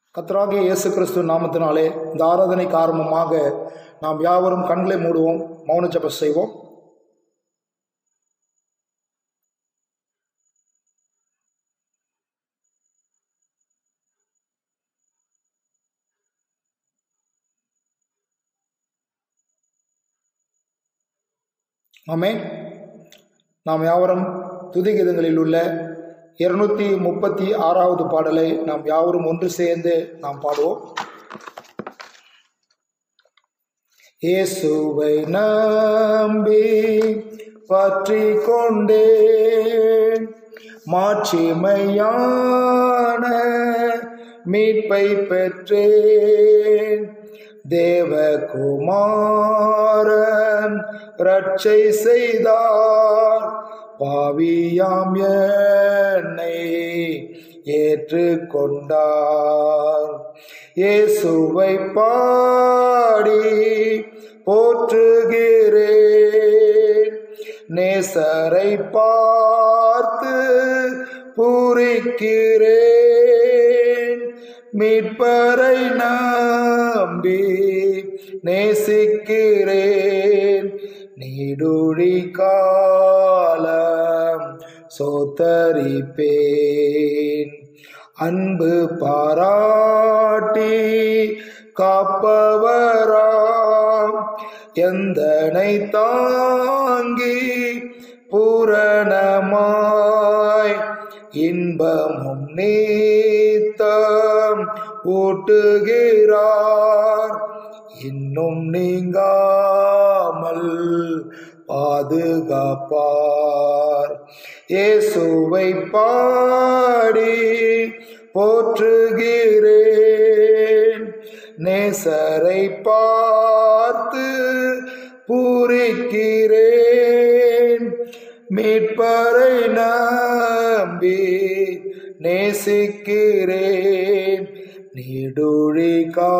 கர்த்தராகிய இயேசு கிறிஸ்து நாமத்தினாலே இந்த ஆராதனை காரணமாக நாம் யாவரும் கண்களை மூடுவோம் மௌன ஜெபம் செய்வோம் ஆமே நாம் யாவரும் துதிகீதங்களில் உள்ள இருநூத்தி முப்பத்தி ஆறாவது பாடலை நாம் யாவரும் ஒன்று சேர்ந்து நாம் பாடுவோம் இயேசுவை நம்பி பற்றி கொண்டேன் மாட்சிமையான மீட்பை பெற்றேன் தேவகுமாரன் ரட்சை செய்தார் பாவியாம் என்னை ஏற்றுக்கொண்டார் இயேசுவை பாடி போற்றுகிறேன் நேசரை பார்த்து பூரிக்கிறேன் மீட்பரை நம்பி நேசிக்கிறேன் நீடுழி காலம் சோத்தரிப்பேன் அன்பு பாராட்டி காப்பவராம் எந்தனை தாங்கி பூரணமாய் இன்பமும் நீத்தம் ஊட்டுகிறார் இன்னும் நீங்காமல் பாதுகாப்பார் இயேசுவை பாடி போற்றுகிறேன் நேசரை பார்த்து பூரிக்கிறேன் மீட்பரை நம்பி நேசிக்கிறேன் நீடுழி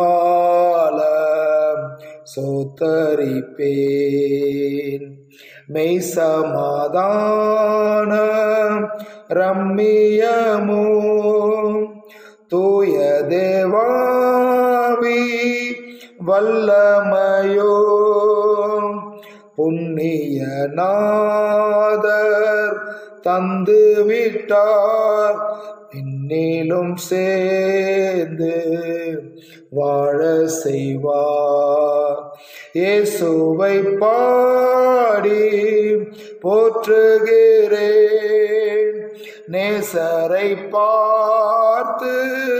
காலம் சோத்தரிப்பேன் மெய் சமாதானம் ரம்மியமோ தூய தேவாவி வல்லமையோ புண்ணிய நாதர் தந்து விட்டார் பின்னிலும் சேர்ந்து வாழ செய்வார் இயேசுவை பாடி போற்றுகிறேன் நேசரை பார்த்து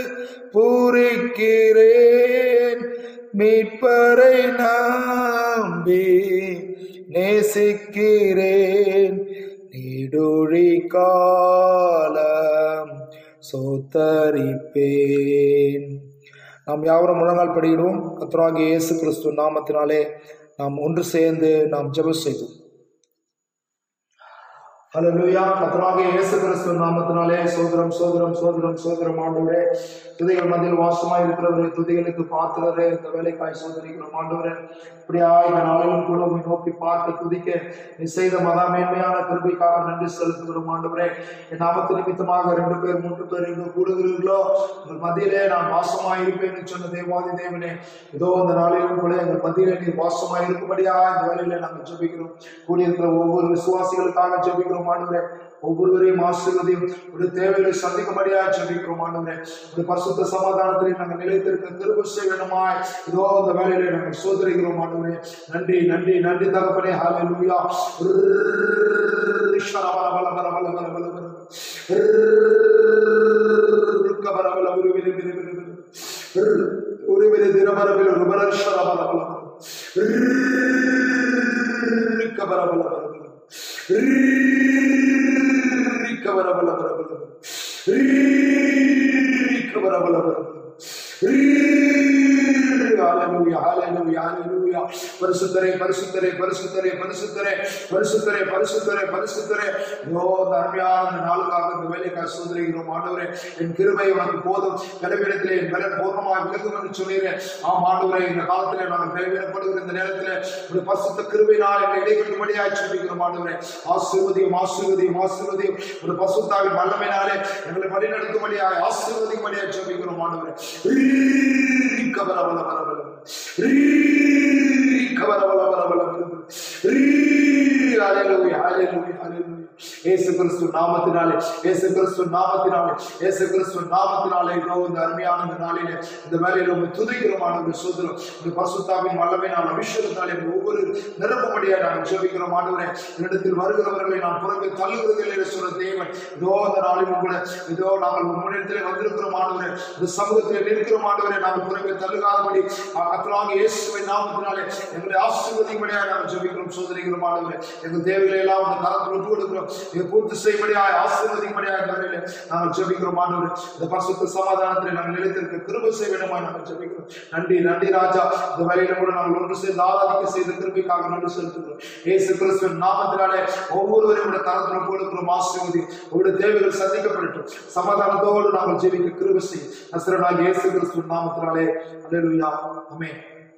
பூரிக்கிறேன் மீட்பரை நம்பி நேசிக்கிறேன் நீடுழி காலம் சோத்தரிப்பேன் நாம் யாவரும் முழங்கால் படியிடுவோம் கத்ராகி இயேசு கிறிஸ்து நாமத்தினாலே நாம் ஒன்று சேர்ந்து நாம் ஜெபம் செய்தோம் ஹalleluya கர்த்தராகிய இயேசு கிறிஸ்து நாமத்தினாலே சோதரம் சோதரம் சோதரம் சோதரம் ஆண்டவரே துதிகள் மத்தியில் வாசமாய் இருக்கிறவரே துதிகளுக்கு பாத்திரரே இந்த வேலைக்காய் சோதரிக்கிறோம் ஆண்டவரே இப்படியா இந்த நாளிலும் கூட உம்மை நோக்கி பார்த்து துதிக்க நீ செய்த மகா மேன்மையான கிருபைக்காக நன்றி செலுத்துகிறோம் ஆண்டவரே என் நாமத்து நிமித்தமாக ரெண்டு பேர் மூன்று பேர் இங்கு கூடுகிறீர்களோ உங்கள் மத்தியிலே நான் வாசமாய் இருப்பேன் சொன்ன தேவாதி தேவனே இதோ இந்த நாளிலும் கூட எங்கள் மத்தியிலே நீ வாசமாய் இருக்கும்படியா இந்த வேலையில நாங்கள் ஜெபிக்கிறோம் கூடியிருக்கிற ஒவ்வொரு விசுவாசிகளுக்காக ஜெபிக்கிறோம் ஆண்டவரே ஒவ்வொருவரையும் ஆசீர்வதியும் ஒரு தேவைகளை சந்திக்கும்படியா ஜெபிக்கிறோம் ஆண்டவரே ஒரு பரிசுத்த சமாதானத்திலே நாங்கள் நிலைத்திருக்க கிருப செய்யணுமாய் இதோ இந்த வேலையிலே நாங்கள் சோதரிக்கிறோம் ஆண்டவரே நன்றி நன்றி நன்றி தகப்பனே ஹalleluya ஒரு வித தினமரவில் ஒரு பரஷர பலபலம் பலபலம் ஹalleluya ஹalleluya ஹalleluya பரிசுத்தரே பரிசுத்தரே பரிசுத்தரே பரிசுத்தரே பரிசுத்தரே பரிசுத்தரே பரிசுத்தரே ஓ இந்த அருமையான இந்த நாளுக்காக இந்த வேலைக்காக சோதரிக்கிறோம் ஆண்டவரே என் கிருபை உனக்கு போதும் பலவீனத்திலே என் பலன் பூர்ணமாக விலகும் என்று சொல்லிடுறேன் ஆம் ஆண்டவரே இந்த காலத்திலே நாங்கள் பலவீனப்படுகிற இந்த நேரத்திலே ஒரு பரிசுத்த கிருபையினால் எங்களை இடைவெளிபடியாய் சொல்லிக்கிறோம் ஆண்டவரே ஆசீர்வதியும் ஆசீர்வதியும் ஆசீர்வதியும் ஒரு பசுத்தாவின் வல்லமையினாலே எங்களை வழிநடத்தும்படியாய் ஆசீர்வதிக்கும்படியாய் சொல்லிக்கிறோம் ஆண்டவரே கபர பல பல பல கபர பல பல பல ஹalleluya ஹalleluya ஹalleluya இயேசு கிறிஸ்து நாமத்தினாலே இயேசு கிறிஸ்து நாமத்தினாலே இயேசு கிறிஸ்து நாமத்தினாலே இதோ இந்த அருமையான இந்த நாளிலே இந்த வேலையில உங்க துதிக்கிறோம் ஆண்டவரே சோதரம் இந்த பசுத்தாவின் வல்லமையினால் அபிஷேகத்தாலே உங்க ஒவ்வொரு நிரப்பும்படியா நாங்கள் ஜெபிக்கிறோம் ஆண்டவரே என்னிடத்தில் வருகிறவர்களை நான் புறம்பே தள்ளுகிறதில்லை என்று சொன்ன தேவன் இதோ இந்த நாளிலும் கூட இதோ நாங்கள் உங்க முன்னிடத்திலே வந்திருக்கிறோம் ஆண்டவரே இந்த சமூகத்திலே நிற்கிறோம் ஆண்டவரே நாங்கள் புறம்பே தள்ளுகாதபடி அத்தலாங்க இயேசுவின் நாமத்தினாலே எங்களை ஆசீர்வதிக்கும்படியா நாங்கள் ஜெபிக்கிறோம் சோதரிக்கிறோம் ஆண்டவரே எங்கள் தேவைகளை எல்லாம் உங்க கரத்தில் விட்டு கொடுக்கிறோம் இதை பூர்த்தி செய்யும்படியாய் ஆசீர்வதிக்கும்படியாய் இந்த வேளையிலே நாங்கள் ஜெபிக்கிறோம் ஆண்டவரே இந்த பரிசுத்த சமாதானத்திலே நாங்கள் நிலைத்திருக்க கிருபை செய்ய வேண்டுமாய் நாங்கள் ஜெபிக்கிறோம் நன்றி நன்றி ராஜா இந்த வேலையில கூட நாங்கள் ஒன்று சேர்ந்து ஆராதிக்க செய்த கிருபைக்காக நன்றி செலுத்துகிறோம் இயேசு கிறிஸ்துவின் நாமத்தினாலே ஒவ்வொருவரையும் உடைய கரத்தில் கொடுக்கிறோம் ஆசீர்வதி உங்களுடைய தேவைகள் சந்திக்கப்படட்டும் சமாதானத்தோடு நாங்கள் ஜெபிக்க கிருபை செய்யும் நசரனாக இயேசு கிறிஸ்துவின் நாமத்தினாலே அல்லேலூயா ஆமென்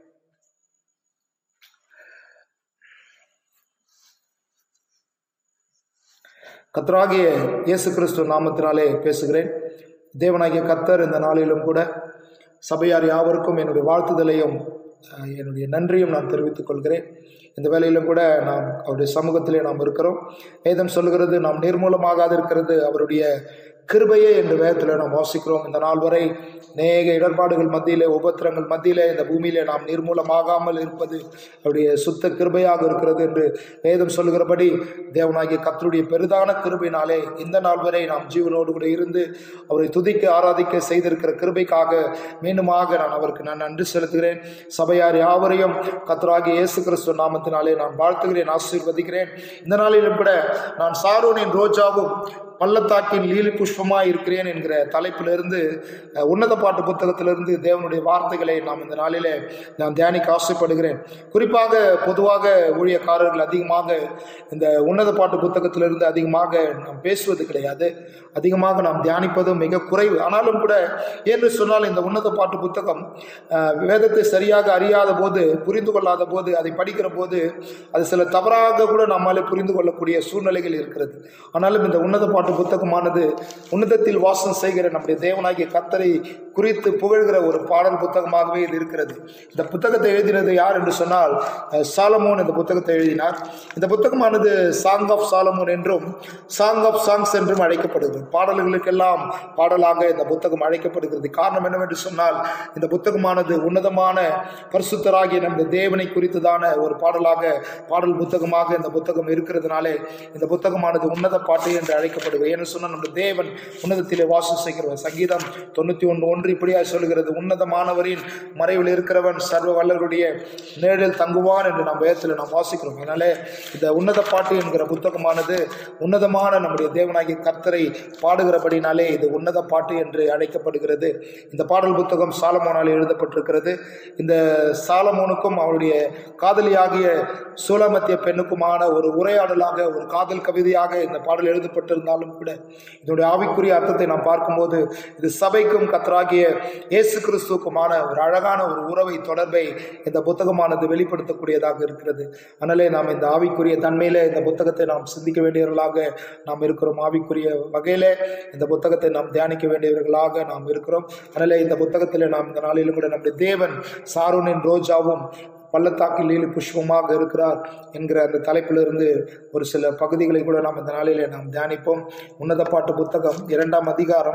கத்தராகிய இயேசு கிறிஸ்து நாமத்தினாலே பேசுகிறேன் தேவனாகிய கத்தர் இந்த நாளிலும் கூட சபையார் யாவருக்கும் என்னுடைய வாழ்த்துதலையும் அஹ், என்னுடைய நன்றியும் நான் தெரிவித்துக் கொள்கிறேன் இந்த வேலையிலும் கூட நாம் அவருடைய சமூகத்திலே நாம் இருக்கிறோம் வேதம் சொல்லுகிறது நாம் நிர்மூலமாகாது இருக்கிறது அவருடைய கிருபையே என்று வேதத்தில் நாம் வாசிக்கிறோம் இந்த நாள் வரை நேக இடர்பாடுகள் மத்தியிலே உபத்திரங்கள் மத்தியிலே இந்த பூமியிலே நாம் நிர்மூலமாகாமல் இருப்பது அவருடைய சுத்த கிருபையாக இருக்கிறது என்று வேதம் சொல்லுகிறபடி தேவனாகிய கர்த்தருடைய பெரிதான கிருபையினாலே இந்த நாள் வரை நாம் ஜீவனோடு கூட இருந்து அவரை துதிக்க ஆராதிக்க செய்திருக்கிற கிருபைக்காக மீண்டுமாக நான் அவருக்கு நான் நன்றி செலுத்துகிறேன் சபையார் யாவரையும் கர்த்தராகிய இயேசு கிறிஸ்துவ நாமத்தினாலே நான் வாழ்த்துகிறேன் ஆசீர்வதிக்கிறேன் இந்த நாளிலும் கூட நான் சாரோனின் ரோஜாவும் பள்ளத்தாக்கின் லீலி புஷ்பமாய் இருக்கிறேன் என்கிற தலைப்பிலிருந்து அஹ், உன்னத பாட்டு புத்தகத்திலிருந்து தேவனுடைய வார்த்தைகளை நாம் இந்த நாளிலே நான் தியானிக்க ஆசைப்படுகிறேன் குறிப்பாக பொதுவாக ஊழியக்காரர்கள் அதிகமாக இந்த உன்னத பாட்டு புத்தகத்திலிருந்து அதிகமாக நாம் பேசுவது கிடையாது அதிகமாக நாம் தியானிப்பதும் மிக குறைவு ஆனாலும் கூட என்று சொன்னால் இந்த உன்னத பாட்டு புத்தகம் அஹ், வேதத்தை சரியாக அறியாத போது புரிந்து கொள்ளாத போது அதை படிக்கிற போது அது சில தவறாக கூட நம்மாலே புரிந்து கொள்ளக்கூடிய சூழ்நிலைகள் இருக்கிறது ஆனாலும் இந்த உன்னத பாட்டு புத்தகமானது உன்னதத்தில் வாசம் செய்கிற நம்முடைய தேவனாகிய கத்தரை குறித்து புகழ்கிற ஒரு பாடல் புத்தகமாகவே இது இருக்கிறது இந்த புத்தகத்தை எழுதினது யார் என்று சொன்னால் அஹ், சாலமோன் இந்த புத்தகத்தை எழுதினார் இந்த புத்தகமானது சாங் ஆஃப் சாலமோன் என்றும் சாங் ஆஃப் சாங்ஸ் என்றும் அழைக்கப்படுகிறது பாடல்களுக்கெல்லாம் பாடலாக இந்த புத்தகம் அழைக்கப்படுகிறது காரணம் என்னவென்று சொன்னால் இந்த புத்தகமானது உன்னதமான பரிசுத்தராகிய நம்முடைய தேவனை குறித்ததான ஒரு பாடலாக பாடல் புத்தகமாக இந்த புத்தகம் இருக்கிறதுனாலே இந்த புத்தகமானது உன்னத பாட்டு என்று அழைக்கப்படுகிறது ஏன்னு சொன்னால் நம்முடைய தேவன் உன்னதத்திலே வாசம் செய்கிறவர் சங்கீதம் தொண்ணூற்றி ஒன்று ஒன்று இப்படியாக சொல்கிறது உன்னதமானவரின் மறைவில் இருக்கிறவன் சர்வ வல்லருடைய நேரில் தங்குவான் என்று நாம் வேதத்தில் நாம் வாசிக்கிறோம் அதனாலே இந்த உன்னத பாட்டு என்கிற புத்தகமானது உன்னதமான நம்முடைய தேவனாகிய கர்த்தரை பாடுகிறபடினாலே இது உன்னத பாட்டு என்று அழைக்கப்படுகிறது இந்த பாடல் புத்தகம் சாலமோனால் எழுதப்பட்டிருக்கிறது இந்த சாலமோனுக்கும் அவருடைய காதலியாகிய சூலமத்திய பெண்ணுக்குமான ஒரு உரையாடலாக ஒரு காதல் கவிதையாக இந்த பாடல் எழுதப்பட்டிருந்தாலும் கூட இதனுடைய ஆவிக்குரிய அர்த்தத்தை நாம் பார்க்கும்போது இது சபைக்கும் கத்தராகிய இயேசு கிறிஸ்துவுக்குமான ஒரு அழகான ஒரு உறவை தொடர்பை இந்த புத்தகமானது வெளிப்படுத்தக்கூடியதாக இருக்கிறது அதனாலே நாம் இந்த ஆவிக்குரிய தன்மையில இந்த புத்தகத்தை நாம் சிந்திக்க வேண்டியவர்களாக நாம் இருக்கிறோம் ஆவிக்குரிய வகையில இந்த புத்தகத்தை நாம் தியானிக்க வேண்டியவர்களாக நாம் இருக்கிறோம் அதனாலே இந்த புத்தகத்தில் நாம் இந்த நாளிலும் கூட நம்முடைய தேவன் சாரோனின் ரோஜாவும் பள்ளத்தாக்கில் லீலி புஷ்பமாக இருக்கிறார் என்கிற அந்த தலைப்பிலிருந்து ஒரு சில பகுதிகளை கூட நாம் இந்த நாளிலே நாம் தியானிப்போம் உன்னத பாட்டு புத்தகம் இரண்டாம் அதிகாரம்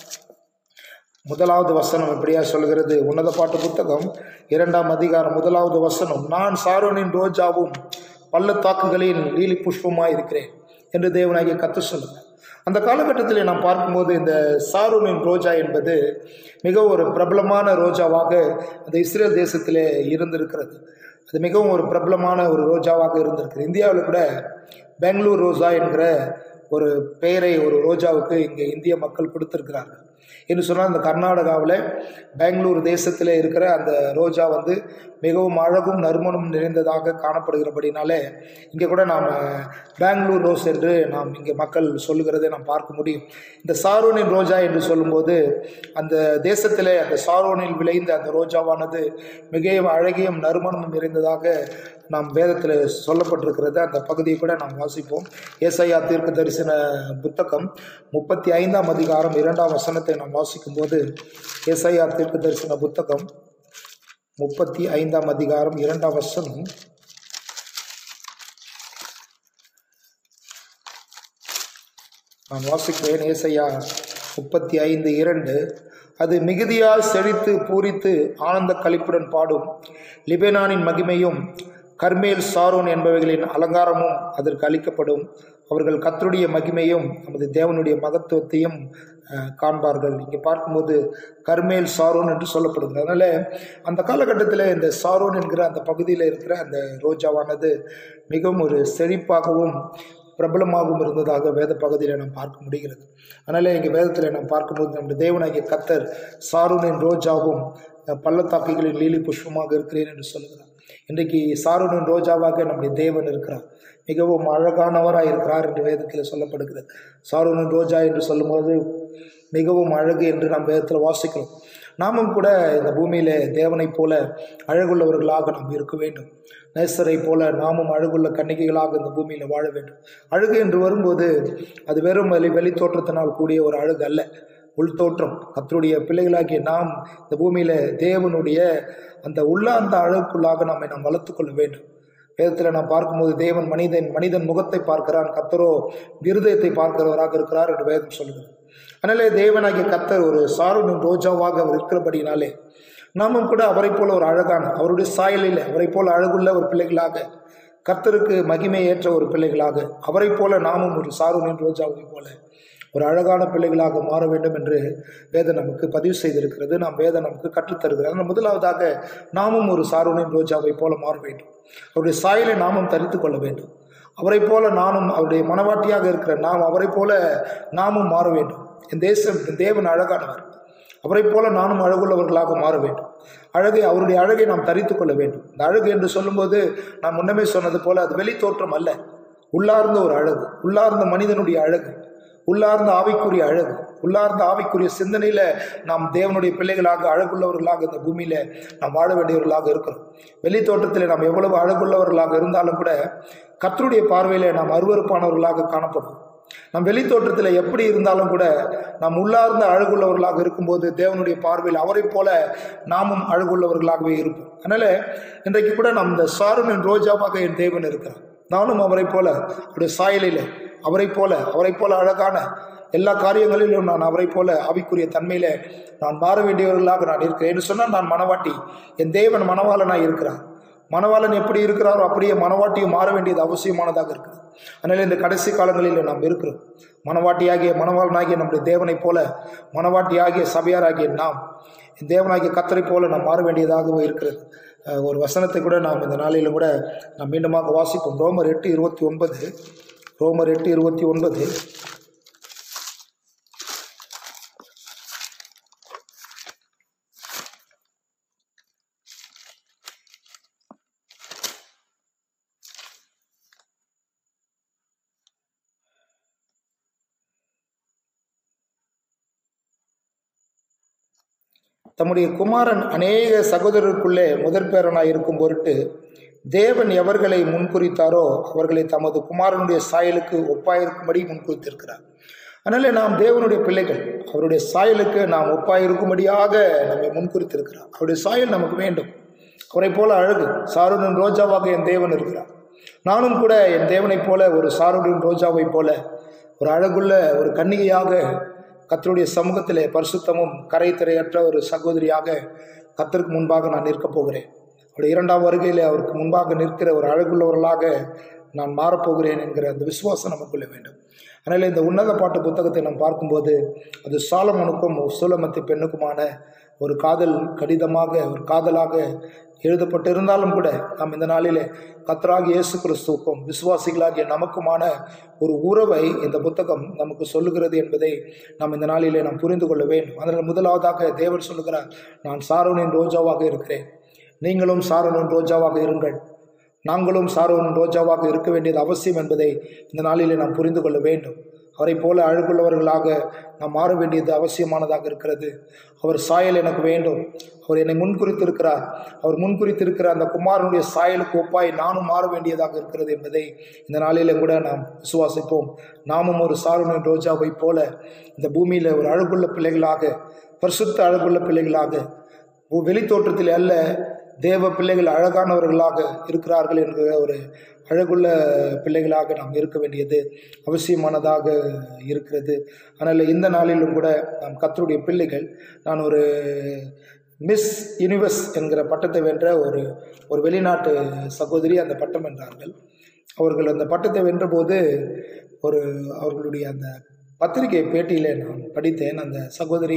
முதலாவது வசனம் இப்படியா சொல்கிறது உன்னத பாட்டு புத்தகம் இரண்டாம் அதிகாரம் முதலாவது வசனம் நான் சாரோனின் ரோஜாவும் பள்ளத்தாக்குகளின் லீலி புஷ்பமாய் இருக்கிறேன் என்று தேவனாகிய கத்து சொல்லுங்க அந்த காலகட்டத்தில் நாம் பார்க்கும்போது இந்த சாரோனின் ரோஜா என்பது மிக ஒரு பிரபலமான ரோஜாவாக அந்த இஸ்ரேல் தேசத்திலே இருந்திருக்கிறது அது மிகவும் ஒரு பிரபலமான ஒரு ரோஜாவாக இருந்திருக்கு இந்தியாவில் கூட பெங்களூர் ரோஜா என்கிற ஒரு பெயரை ஒரு ரோஜாவுக்கு இங்கே இந்திய மக்கள் கொடுத்திருக்கிறார்கள் என்று சொன்னால் இந்த கர்நாடகாவில் பெங்களூர் தேசத்தில் இருக்கிற அந்த ரோஜா வந்து மிகவும் அழகும் நறுமணம் நிறைந்ததாக காணப்படுகிறபடினாலே இங்கே கூட நாம் பெங்களூர் ரோஸ் என்று நாம் இங்கே மக்கள் சொல்லுகிறதை நாம் பார்க்க முடியும் இந்த சாரோனின் ரோஜா என்று சொல்லும்போது அந்த தேசத்திலே அந்த சாரோனில் விளைந்த அந்த ரோஜாவானது மிகவும் அழகியும் நறுமணமும் நிறைந்ததாக நாம் வேதத்தில் சொல்லப்பட்டிருக்கிறது அந்த பகுதியை கூட நாம் வாசிப்போம் ஏசாயா தீர்க்க தரிசன புத்தகம் முப்பத்தி ஐந்தாம் அதிகாரம் இரண்டாம் வசனத்தை நாம் வாசிக்கும்போது ஏசாயா தீர்க்க தரிசன புத்தகம் முப்பத்தி ஐந்தாம் அதிகாரம் இரண்டாம் வசனம் நான் வாசிக்கிறேன் ஏசையா முப்பத்தி ஐந்து இரண்டு அது மிகுதியால் செழித்து பூரித்து ஆனந்த களிப்புடன் பாடும் லிபெனானின் மகிமையும் கர்மேல் சாரோன் என்பவைகளின் அலங்காரமும் அதற்கு அளிக்கப்படும் அவர்கள் கத்தருடைய மகிமையும் நமது தேவனுடைய மகத்துவத்தையும் அஹ், காண்பார்கள் இங்கே பார்க்கும்போது கர்மேல் சாரோன் என்று சொல்லப்படுகிறது அதனால் அந்த காலகட்டத்தில் இந்த சாரோன் என்கிற அந்த பகுதியில் இருக்கிற அந்த ரோஜாவானது மிகவும் ஒரு செழிப்பாகவும் பிரபலமாகவும் இருந்ததாக வேத பகுதியில் நாம் பார்க்க முடிகிறது அதனால் இங்கே வேதத்தில் நாம் பார்க்கும்போது நம்முடைய தேவனாகிய கத்தர் சாருனின் ரோஜாவும் அஹ், பள்ளத்தாக்குகளின் லீலி புஷ்பமாக இருக்கிறேன் என்று சொல்லுகிறார் இன்றைக்கு சாருனின் ரோஜாவாக நம்முடைய தேவன் இருக்கிறார் மிகவும் அழகானவராக இருக்கிறார் என்று வேதத்தில் சொல்லப்படுகிறது சாருனின் ரோஜா என்று சொல்லும்போது மிகவும் அழகு என்று நாம் வேதத்தில் வாசிக்கிறோம் நாமும் கூட இந்த பூமியில தேவனைப் போல அழகுள்ளவர்களாக நாம் இருக்க வேண்டும் நேசரை போல நாமும் அழகுள்ள கன்னிகைகளாக இந்த பூமியில் வாழ வேண்டும் அழகு என்று வரும்போது அது வெறும் வெளி வெளி தோற்றத்தினால் கூடிய ஒரு அழகு அல்ல உள்தோற்றம் கத்தருடைய பிள்ளைகளாகிய நாம் இந்த பூமியில் தேவனுடைய அந்த உள்ளார்ந்த அழகுக்குள்ளாக நம்மை நாம் வளர்த்துக்கொள்ள வேண்டும் வேதத்தில் நாம் பார்க்கும்போது தேவன் மனிதன் மனிதன் முகத்தை பார்க்கிறான் கத்தரோ இருதயத்தை பார்க்கிறவராக இருக்கிறார் என்று வேதம் சொல்லுகிறது அதனாலே தேவனாகிய கத்தர் ஒரு சாருனின் ரோஜாவாக அவர் இருக்கிறபடினாலே நாமும் கூட அவரை போல ஒரு அழகான அவருடைய சாயலில் அவரை போல அழகுள்ள ஒரு பிள்ளைகளாக கர்த்தருக்கு மகிமை ஏற்ற ஒரு பிள்ளைகளாக அவரை போல நாமும் ஒரு சாருனின் ரோஜாவை போல ஒரு அழகான பிள்ளைகளாக மாற வேண்டும் என்று வேதம் நமக்கு பதிவு செய்திருக்கிறது நாம் வேதம் நமக்கு கற்றுத்தருகிறது ஆனால் முதலாவதாக நாமும் ஒரு சாருனின் ரோஜாவை போல மாற வேண்டும் அவருடைய சாயலை நாமும் தரித்து கொள்ள வேண்டும் அவரை போல நானும் அவருடைய மனவாட்டியாக இருக்கிற நாம் அவரை போல நாமும் மாற வேண்டும் என் தேசம் என் தேவன் அழகானவர் அவரைப் போல நானும் அழகுள்ளவர்களாக மாற வேண்டும் அழகை அவருடைய அழகை நாம் தரித்து கொள்ள வேண்டும் இந்த அழகு என்று சொல்லும்போது நான் முன்னமே சொன்னது போல அது வெளி தோற்றம் அல்ல உள்ளார்ந்த ஒரு அழகு உள்ளார்ந்த மனிதனுடைய அழகு உள்ளார்ந்த ஆவிக்குரிய அழகு உள்ளார்ந்த ஆவிக்குரிய சிந்தனையில நாம் தேவனுடைய பிள்ளைகளாக அழகுள்ளவர்களாக இந்த பூமியில நாம் வாழ வேண்டியவர்களாக இருக்கிறோம் வெளி தோற்றத்தில் நாம் எவ்வளவு அழகுள்ளவர்களாக இருந்தாலும் கூட கர்த்தருடைய பார்வையில நாம் அருவருப்பானவர்களாக காணப்படுவோம் நம் வெளி தோற்றத்தில் எப்படி இருந்தாலும் கூட நாம் உள்ளார்ந்த அழகுள்ளவர்களாக இருக்கும்போது தேவனுடைய பார்வையில் அவரைப் போல நாமும் அழகுள்ளவர்களாகவே இருப்போம் அதனால இன்றைக்கு கூட நம் இந்த சாருனின் ரோஜாவாக என் தேவன் இருக்கிறார் நானும் அவரைப் போல அவருடைய சாயலில் அவரைப் போல அவரைப் போல அழகான எல்லா காரியங்களிலும் நான் அவரைப் போல ஆவிக்குரிய தன்மையில நான் மாற வேண்டியவர்களாக நான் இருக்கிறேன் என்று சொன்னால் நான் மனவாட்டி என் தேவன் மனவாளனாய் இருக்கிறார் மணவாளன் எப்படி இருக்கிறாரோ அப்படியே மணவாட்டியும் மாற வேண்டியது அவசியமானதாக இருக்குது அதனால் இந்த கடைசி காலங்களில் நாம் இருக்கிறோம் மணவாட்டியாகிய மணவாளனாகிய நம்முடைய தேவனைப் போல மணவாட்டியாகிய சபையாராகிய நாம் இந்த தேவனாகிய கத்தரை போல நாம் மாற வேண்டியதாகவும் இருக்கிறது அஹ் ஒரு வசனத்தை கூட நாம் இந்த நாளிலும் கூட நாம் மீண்டுமாக வாசிப்போம் ரோமர் எட்டு இருபத்தி ஒன்பது ரோமர் எட்டு இருபத்தி ஒன்பது தம்முடைய குமாரன் அநேக சகோதரருக்குள்ளே முதற் பேரனாய் இருக்கும் பொருட்டு தேவன் எவர்களை முன்குறித்தாரோ அவர்களை தமது குமாரனுடைய சாயலுக்கு ஒப்பாயிருக்கும்படி முன்குறித்திருக்கிறார் அதனால நாம் தேவனுடைய பிள்ளைகள் அவருடைய சாயலுக்கு நாம் ஒப்பாயிருக்கும்படியாக நம்மை முன்குறித்திருக்கிறார் அவருடைய சாயல் நமக்கு வேண்டும் அவரை போல அழகு சாருடன் ரோஜாவாக என் தேவன் இருக்கிறார் நானும் கூட என் தேவனைப் போல ஒரு சாருடன் ரோஜாவைப் போல ஒரு அழகுள்ள ஒரு கன்னிகையாக கத்தருடைய சமூகத்திலே பரிசுத்தமும் கரை திரையற்ற ஒரு சகோதரியாக கத்தருக்கு முன்பாக நான் நிற்கப் போகிறேன் அவருடைய இரண்டாம் வருகையில் அவருக்கு முன்பாக நிற்கிற ஒரு அழகுள்ளவர்களாக நான் மாறப்போகிறேன் என்கிற அந்த விசுவாசம் நமக்குள்ள வேண்டும் அதனால் இந்த உன்னத பாட்டு புத்தகத்தை நாம் பார்க்கும்போது அது சாலமனுக்கும் சூலமத்தி பெண்ணுக்குமான ஒரு காதல் கடிதமாக ஒரு காதலாக எழுதப்பட்டிருந்தாலும் கூட நாம் இந்த நாளிலே கத்தராகி இயேசு கிறிஸ்துவுக்கும் விசுவாசிகளாகிய நமக்குமான ஒரு உறவை இந்த புத்தகம் நமக்கு சொல்லுகிறது என்பதை நாம் இந்த நாளிலே நாம் புரிந்து கொள்ள வேண்டும் அதனால் முதலாவதாக தேவன் சொல்லுகிறார் நான் சாரோனின் ரோஜாவாக இருக்கிறேன் நீங்களும் சாரோனின் ரோஜாவாக இருங்கள் நாங்களும் சாரோனின் ரோஜாவாக இருக்க வேண்டியது அவசியம் என்பதை இந்த நாளிலே நாம் புரிந்து கொள்ள வேண்டும் அவரை போல அழகுள்ளவர்களாக நாம் மாற வேண்டியது அவசியமானதாக இருக்கிறது அவர் சாயல் எனக்கு வேண்டும் அவர் என்னை முன்குறித்திருக்கிறார் அவர் முன்குறித்திருக்கிற அந்த குமாரனுடைய சாயலுக்கு ஒப்பாய் நானும் மாற வேண்டியதாக இருக்கிறது என்பதை இந்த நாளிலே கூட நாம் விசுவாசிப்போம் நாமும் ஒரு சாருணன் ரோஜாவை போல இந்த பூமியில் ஒரு அழகுள்ள பிள்ளைகளாக பரிசுத்த அழகுள்ள பிள்ளைகளாக வெளித்தோற்றத்தில் அல்ல தேவ பிள்ளைகள் அழகானவர்களாக இருக்கிறார்கள் என்கிற ஒரு அழகுள்ள பிள்ளைகளாக நாம் இருக்க வேண்டியது அவசியமானதாக இருக்கிறது அதனால் இந்த நாளிலும் கூட நாம் கத்தருடைய பிள்ளைகள் நான் ஒரு மிஸ் யூனிவர்ஸ் என்கிற பட்டத்தை வென்ற ஒரு ஒரு வெளிநாட்டு சகோதரி அந்த பட்டம் வென்றார்கள் அவர்கள் அந்த பட்டத்தை வென்றபோது ஒரு அவர்களுடைய அந்த பத்திரிகை பேட்டியில் நான் படித்தேன் அந்த சகோதரி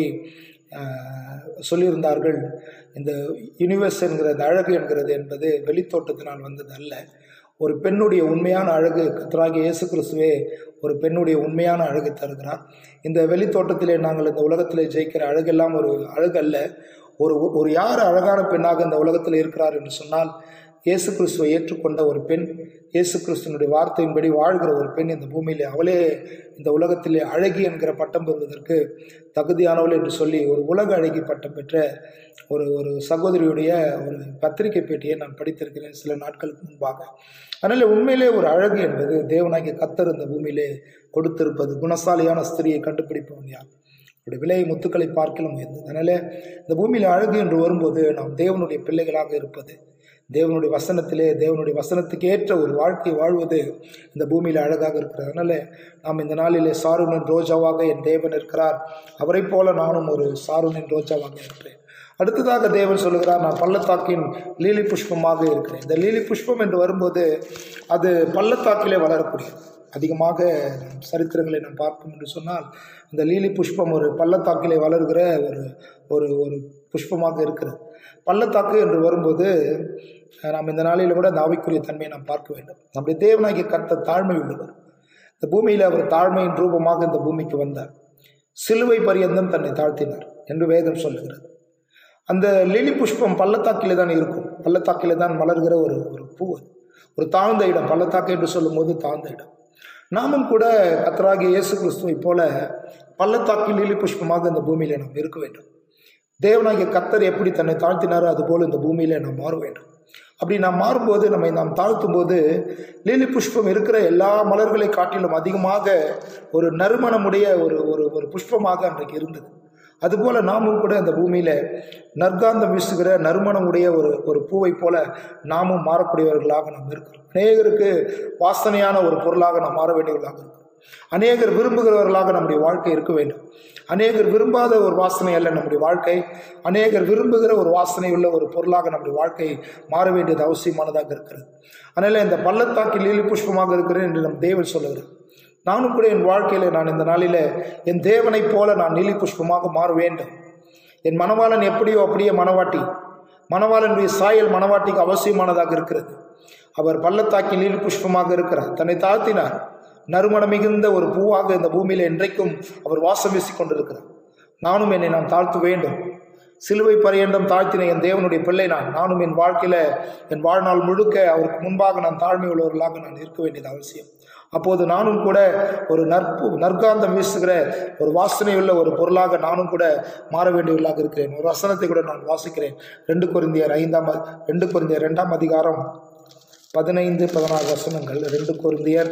ஆஹ், சொல்லியிருந்தார்கள் இந்த யூனிவர்ஸ் என்கிற அந்த அழகு என்கிறது என்பது வெளித்தோட்டத்தினால் வந்தது அல்ல ஒரு பெண்ணுடைய உண்மையான அழகு கத்தராகிய இயேசு கிறிஸ்துவே ஒரு பெண்ணுடைய உண்மையான அழகை தருகிறார் இந்த வெளித்தோட்டத்திலே நாங்கள் இந்த உலகத்திலே ஜெயிக்கிற அழகெல்லாம் ஒரு அழகு அல்ல ஒரு ஒரு யார் அழகான பெண்ணாக இந்த உலகத்தில் இருக்கிறார் என்று சொன்னால் இயேசு கிறிஸ்துவை ஏற்றுக்கொண்ட ஒரு பெண் இயேசு கிறிஸ்துவனுடைய வார்த்தையின்படி வாழ்கிற ஒரு பெண் இந்த பூமியிலே அவளே இந்த உலகத்திலே அழகி என்கிற பட்டம் பெறுவதற்கு தகுதியானவள் என்று சொல்லி ஒரு உலக அழகி பட்டம் பெற்ற ஒரு ஒரு சகோதரியுடைய ஒரு பத்திரிகை பேட்டியை நான் படித்திருக்கிறேன் சில நாட்களுக்கு முன்பாக அதனால் உண்மையிலே ஒரு அழகு என்பது தேவனாகிய கத்தர் இந்த பூமியிலே கொடுத்திருப்பது குணசாலியான ஸ்திரியை கண்டுபிடிப்பவன் யார் அவருடைய விலை முத்துக்களை பார்க்கலாம் உயர்ந்தது அதனால் இந்த பூமியில் அழகு என்று வரும்போது நாம் தேவனுடைய பிள்ளைகளாக இருப்பது தேவனுடைய வசனத்திலே தேவனுடைய வசனத்துக்கு ஏற்ற ஒரு வாழ்க்கை வாழ்வது இந்த பூமியில் அழகாக இருக்கிறது அதனால் நாம் இந்த நாளிலே சாருணன் ரோஜாவாக என் தேவன் இருக்கிறார் அவரைப் போல நானும் ஒரு சாருணன் ரோஜாவாக இருக்கிறேன் அடுத்ததாக தேவன் சொல்லுகிறார் நான் பள்ளத்தாக்கின் லீலி புஷ்பமாக இருக்கிறேன் இந்த லீலி புஷ்பம் என்று வரும்போது அது பள்ளத்தாக்கிலே வளரக்கூடியது அதிகமாக நாம் சரித்திரங்களை நாம் பார்ப்போம் என்று சொன்னால் இந்த லீலி புஷ்பம் ஒரு பள்ளத்தாக்கிலே வளர்கிற ஒரு ஒரு ஒரு புஷ்பமாக இருக்கிறது பள்ளத்தாக்கு என்று வரும்போது அஹ், நாம் இந்த நாளில் கூட அந்த ஆவிக்குரிய தன்மையை நாம் பார்க்க வேண்டும் நம்முடைய தேவனாகிய கர்த்தர் தாழ்மை உள்ளவர் இந்த பூமியில் அவர் தாழ்மையின் ரூபமாக இந்த பூமிக்கு வந்தார் சிலுவை பரியந்தம் தன்னை தாழ்த்தினார் என்று வேதம் சொல்லுகிறது அந்த லிலி புஷ்பம் பள்ளத்தாக்கிலே தான் இருக்கும் பள்ளத்தாக்கிலே தான் மலர்கிற ஒரு ஒரு பூ அது. ஒரு தாழ்ந்த இடம் பள்ளத்தாக்கு என்று சொல்லும்போது தாழ்ந்த இடம் நாமும் கூட கத்தராகிய இயேசு கிறிஸ்துவை போல பள்ளத்தாக்கில் லிலி புஷ்பமாக இந்த பூமியிலே நாம் இருக்க வேண்டும் தேவனாகிய கத்தர் எப்படி தன்னை தாழ்த்தினாரோ அதுபோல் இந்த பூமியிலே நாம் மாற வேண்டும் அப்படி நாம் மாறும்போது நம்மை நாம் தாழ்த்தும் போது லீலி புஷ்பம் இருக்கிற எல்லா மலர்களை காட்டிலும் அதிகமாக ஒரு நறுமணமுடைய ஒரு ஒரு ஒரு புஷ்பமாக அன்றைக்கு இருந்தது அதுபோல நாமும் கூட இந்த பூமியில நற்காந்தம் வீசுகிற நறுமணமுடைய ஒரு ஒரு பூவை போல நாமும் மாறக்கூடியவர்களாக நாம் இருக்கிறோம் அநேகருக்கு வாசனையான ஒரு பொருளாக நாம் மாற வேண்டியவர்களாக இருக்கிறோம் அநேகர் விரும்புகிறவர்களாக நம்முடைய வாழ்க்கை இருக்க வேண்டும் அநேகர் விரும்பாத ஒரு வாசனை அல்ல நம்முடைய வாழ்க்கை அநேகர் விரும்புகிற ஒரு வாசனை உள்ள ஒரு பொருளாக நம்முடைய வாழ்க்கை மாற வேண்டியது அவசியமானதாக இருக்கிறது அதனால் இந்த பள்ளத்தாக்கில் லீலி புஷ்பமாக இருக்கிறேன் என்று நம் தேவன் சொல்லுகிறார் நானும் கூட என் வாழ்க்கையில் நான் இந்த நாளில் என் தேவனைப் போல நான் நீலி புஷ்பமாக மாற வேண்டும் என் மணவாளன் எப்படியோ அப்படியே மணவாட்டி மணவாளனுடைய சாயல் மணவாட்டிக்கு அவசியமானதாக இருக்கிறது அவர் பள்ளத்தாக்கில் நீலி புஷ்பமாக இருக்கிறார் தன்னை தாழ்த்தினார் நறுமணம் மிகுந்த ஒரு பூவாக இந்த பூமியில் என்றைக்கும் அவர் வாசம் வீசிக் கொண்டிருக்கிறார் நானும் என்னை நான் தாழ்த்த வேண்டும் சிலுவை பரியண்டம் தாழ்த்தின என் தேவனுடைய பிள்ளை நான் நானும் என் வாழ்க்கையில் என் வாழ்நாள் முழுக்க அவருக்கு முன்பாக நான் தாழ்மை உள்ளவர்களாக நான் இருக்க வேண்டியது அவசியம் அப்போது நானும் கூட ஒரு நற்பு நற்காந்தம் வீசுகிற ஒரு வாசனையுள்ள ஒரு பொருளாக நானும் கூட மாற வேண்டியவர்களாக இருக்கிறேன் ஒரு வசனத்தை கூட நான் வாசிக்கிறேன் ரெண்டு கொரிந்தியர் ஐந்தாம் அ- ரெண்டு கொரிந்தியர் ரெண்டாம் அதிகாரம் பதினைந்து பதினாறு வசனங்கள் ரெண்டு கொரிந்தியர்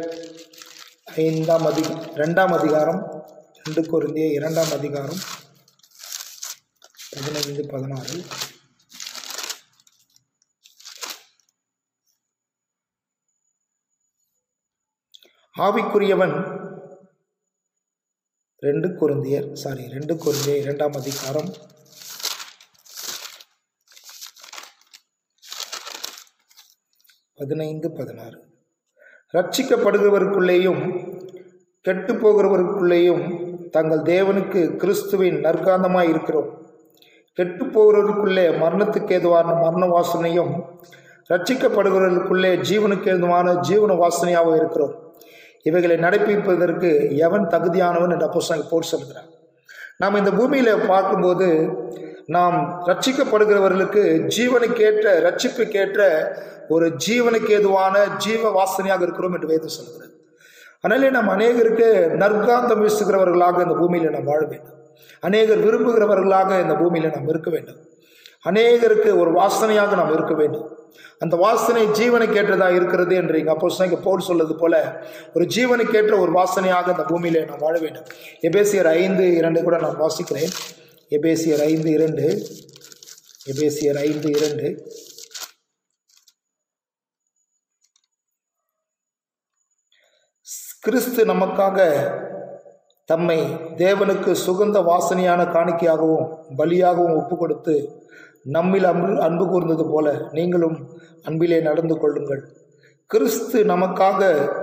ஐந்தாம் அதி ரெண்டாம் அதிகாரம் ரெண்டு கொரிந்தியர் இரண்டாம் அதிகாரம் பதினைந்து பதினாறு ஆவிக்குரியவன் ரெண்டு கொரிந்தியர் சாரி ரெண்டு கொரிந்தியர் இரண்டாம் அதிகாரம் பதினைந்து பதினாறு ரட்சிக்கப்படுகிறவருக்குள்ளேயும் கெட்டு போகிறவருக்குள்ளேயும் தங்கள் தேவனுக்கு கிறிஸ்துவின் நற்காந்தமாய் இருக்கிறோம் கெட்டு போகிறவருக்குள்ளே மரணத்துக்கு ஏதுவான மரண வாசனையும் ரட்சிக்கப்படுகிறவர்களுக்குள்ளே ஜீவனுக்கு ஏதுவான ஜீவன வாசனையாகவும் இருக்கிறோம் இவைகளை நடப்பிப்பதற்கு எவன் தகுதியானவன் என்று அப்போ போட்டு சொல்கிறார் நாம் இந்த பூமியில் பார்க்கும்போது நாம் ரட்சிக்கப்படுகிறவர்களுக்கு ஜீவனுக்கேற்ற ரட்சிப்புக்கேற்ற ஒரு ஜீவனுக்கு ஏதுவான ஜீவ வாசனையாக இருக்கிறோம் என்று வேதம் சொல்கிறது அதனாலே நாம் அநேகருக்கு நற்காந்தம் வீசுகிறவர்களாக இந்த பூமியில் நாம் வாழ வேண்டும் அநேகர் விரும்புகிறவர்களாக இந்த பூமியில் நாம் இருக்க வேண்டும் அநேகருக்கு ஒரு வாசனையாக நாம் இருக்க வேண்டும் அந்த வாசனை ஜீவனுக்கேற்றதா இருக்கிறது என்று இங்கே அப்போ இங்கே போல் சொல்வது போல ஒரு ஜீவனுக்கேற்ற ஒரு வாசனையாக இந்த பூமியிலே நாம் வாழ வேண்டும் எபேசியர் ஐந்து இரண்டு கூட நான் வாசிக்கிறேன் எபேசியர் ஐந்து இரண்டு எபேசியர் ஐந்து இரண்டு கிறிஸ்து நமக்காக தம்மை தேவனுக்கு சுகந்த வாசனையான காணிக்கையாகவும் பலியாகவும் ஒப்பு கொடுத்து நம்மில் அன்பு அன்பு கூர்ந்தது போல நீங்களும் அன்பிலே நடந்து கொள்ளுங்கள் கிறிஸ்து நமக்காக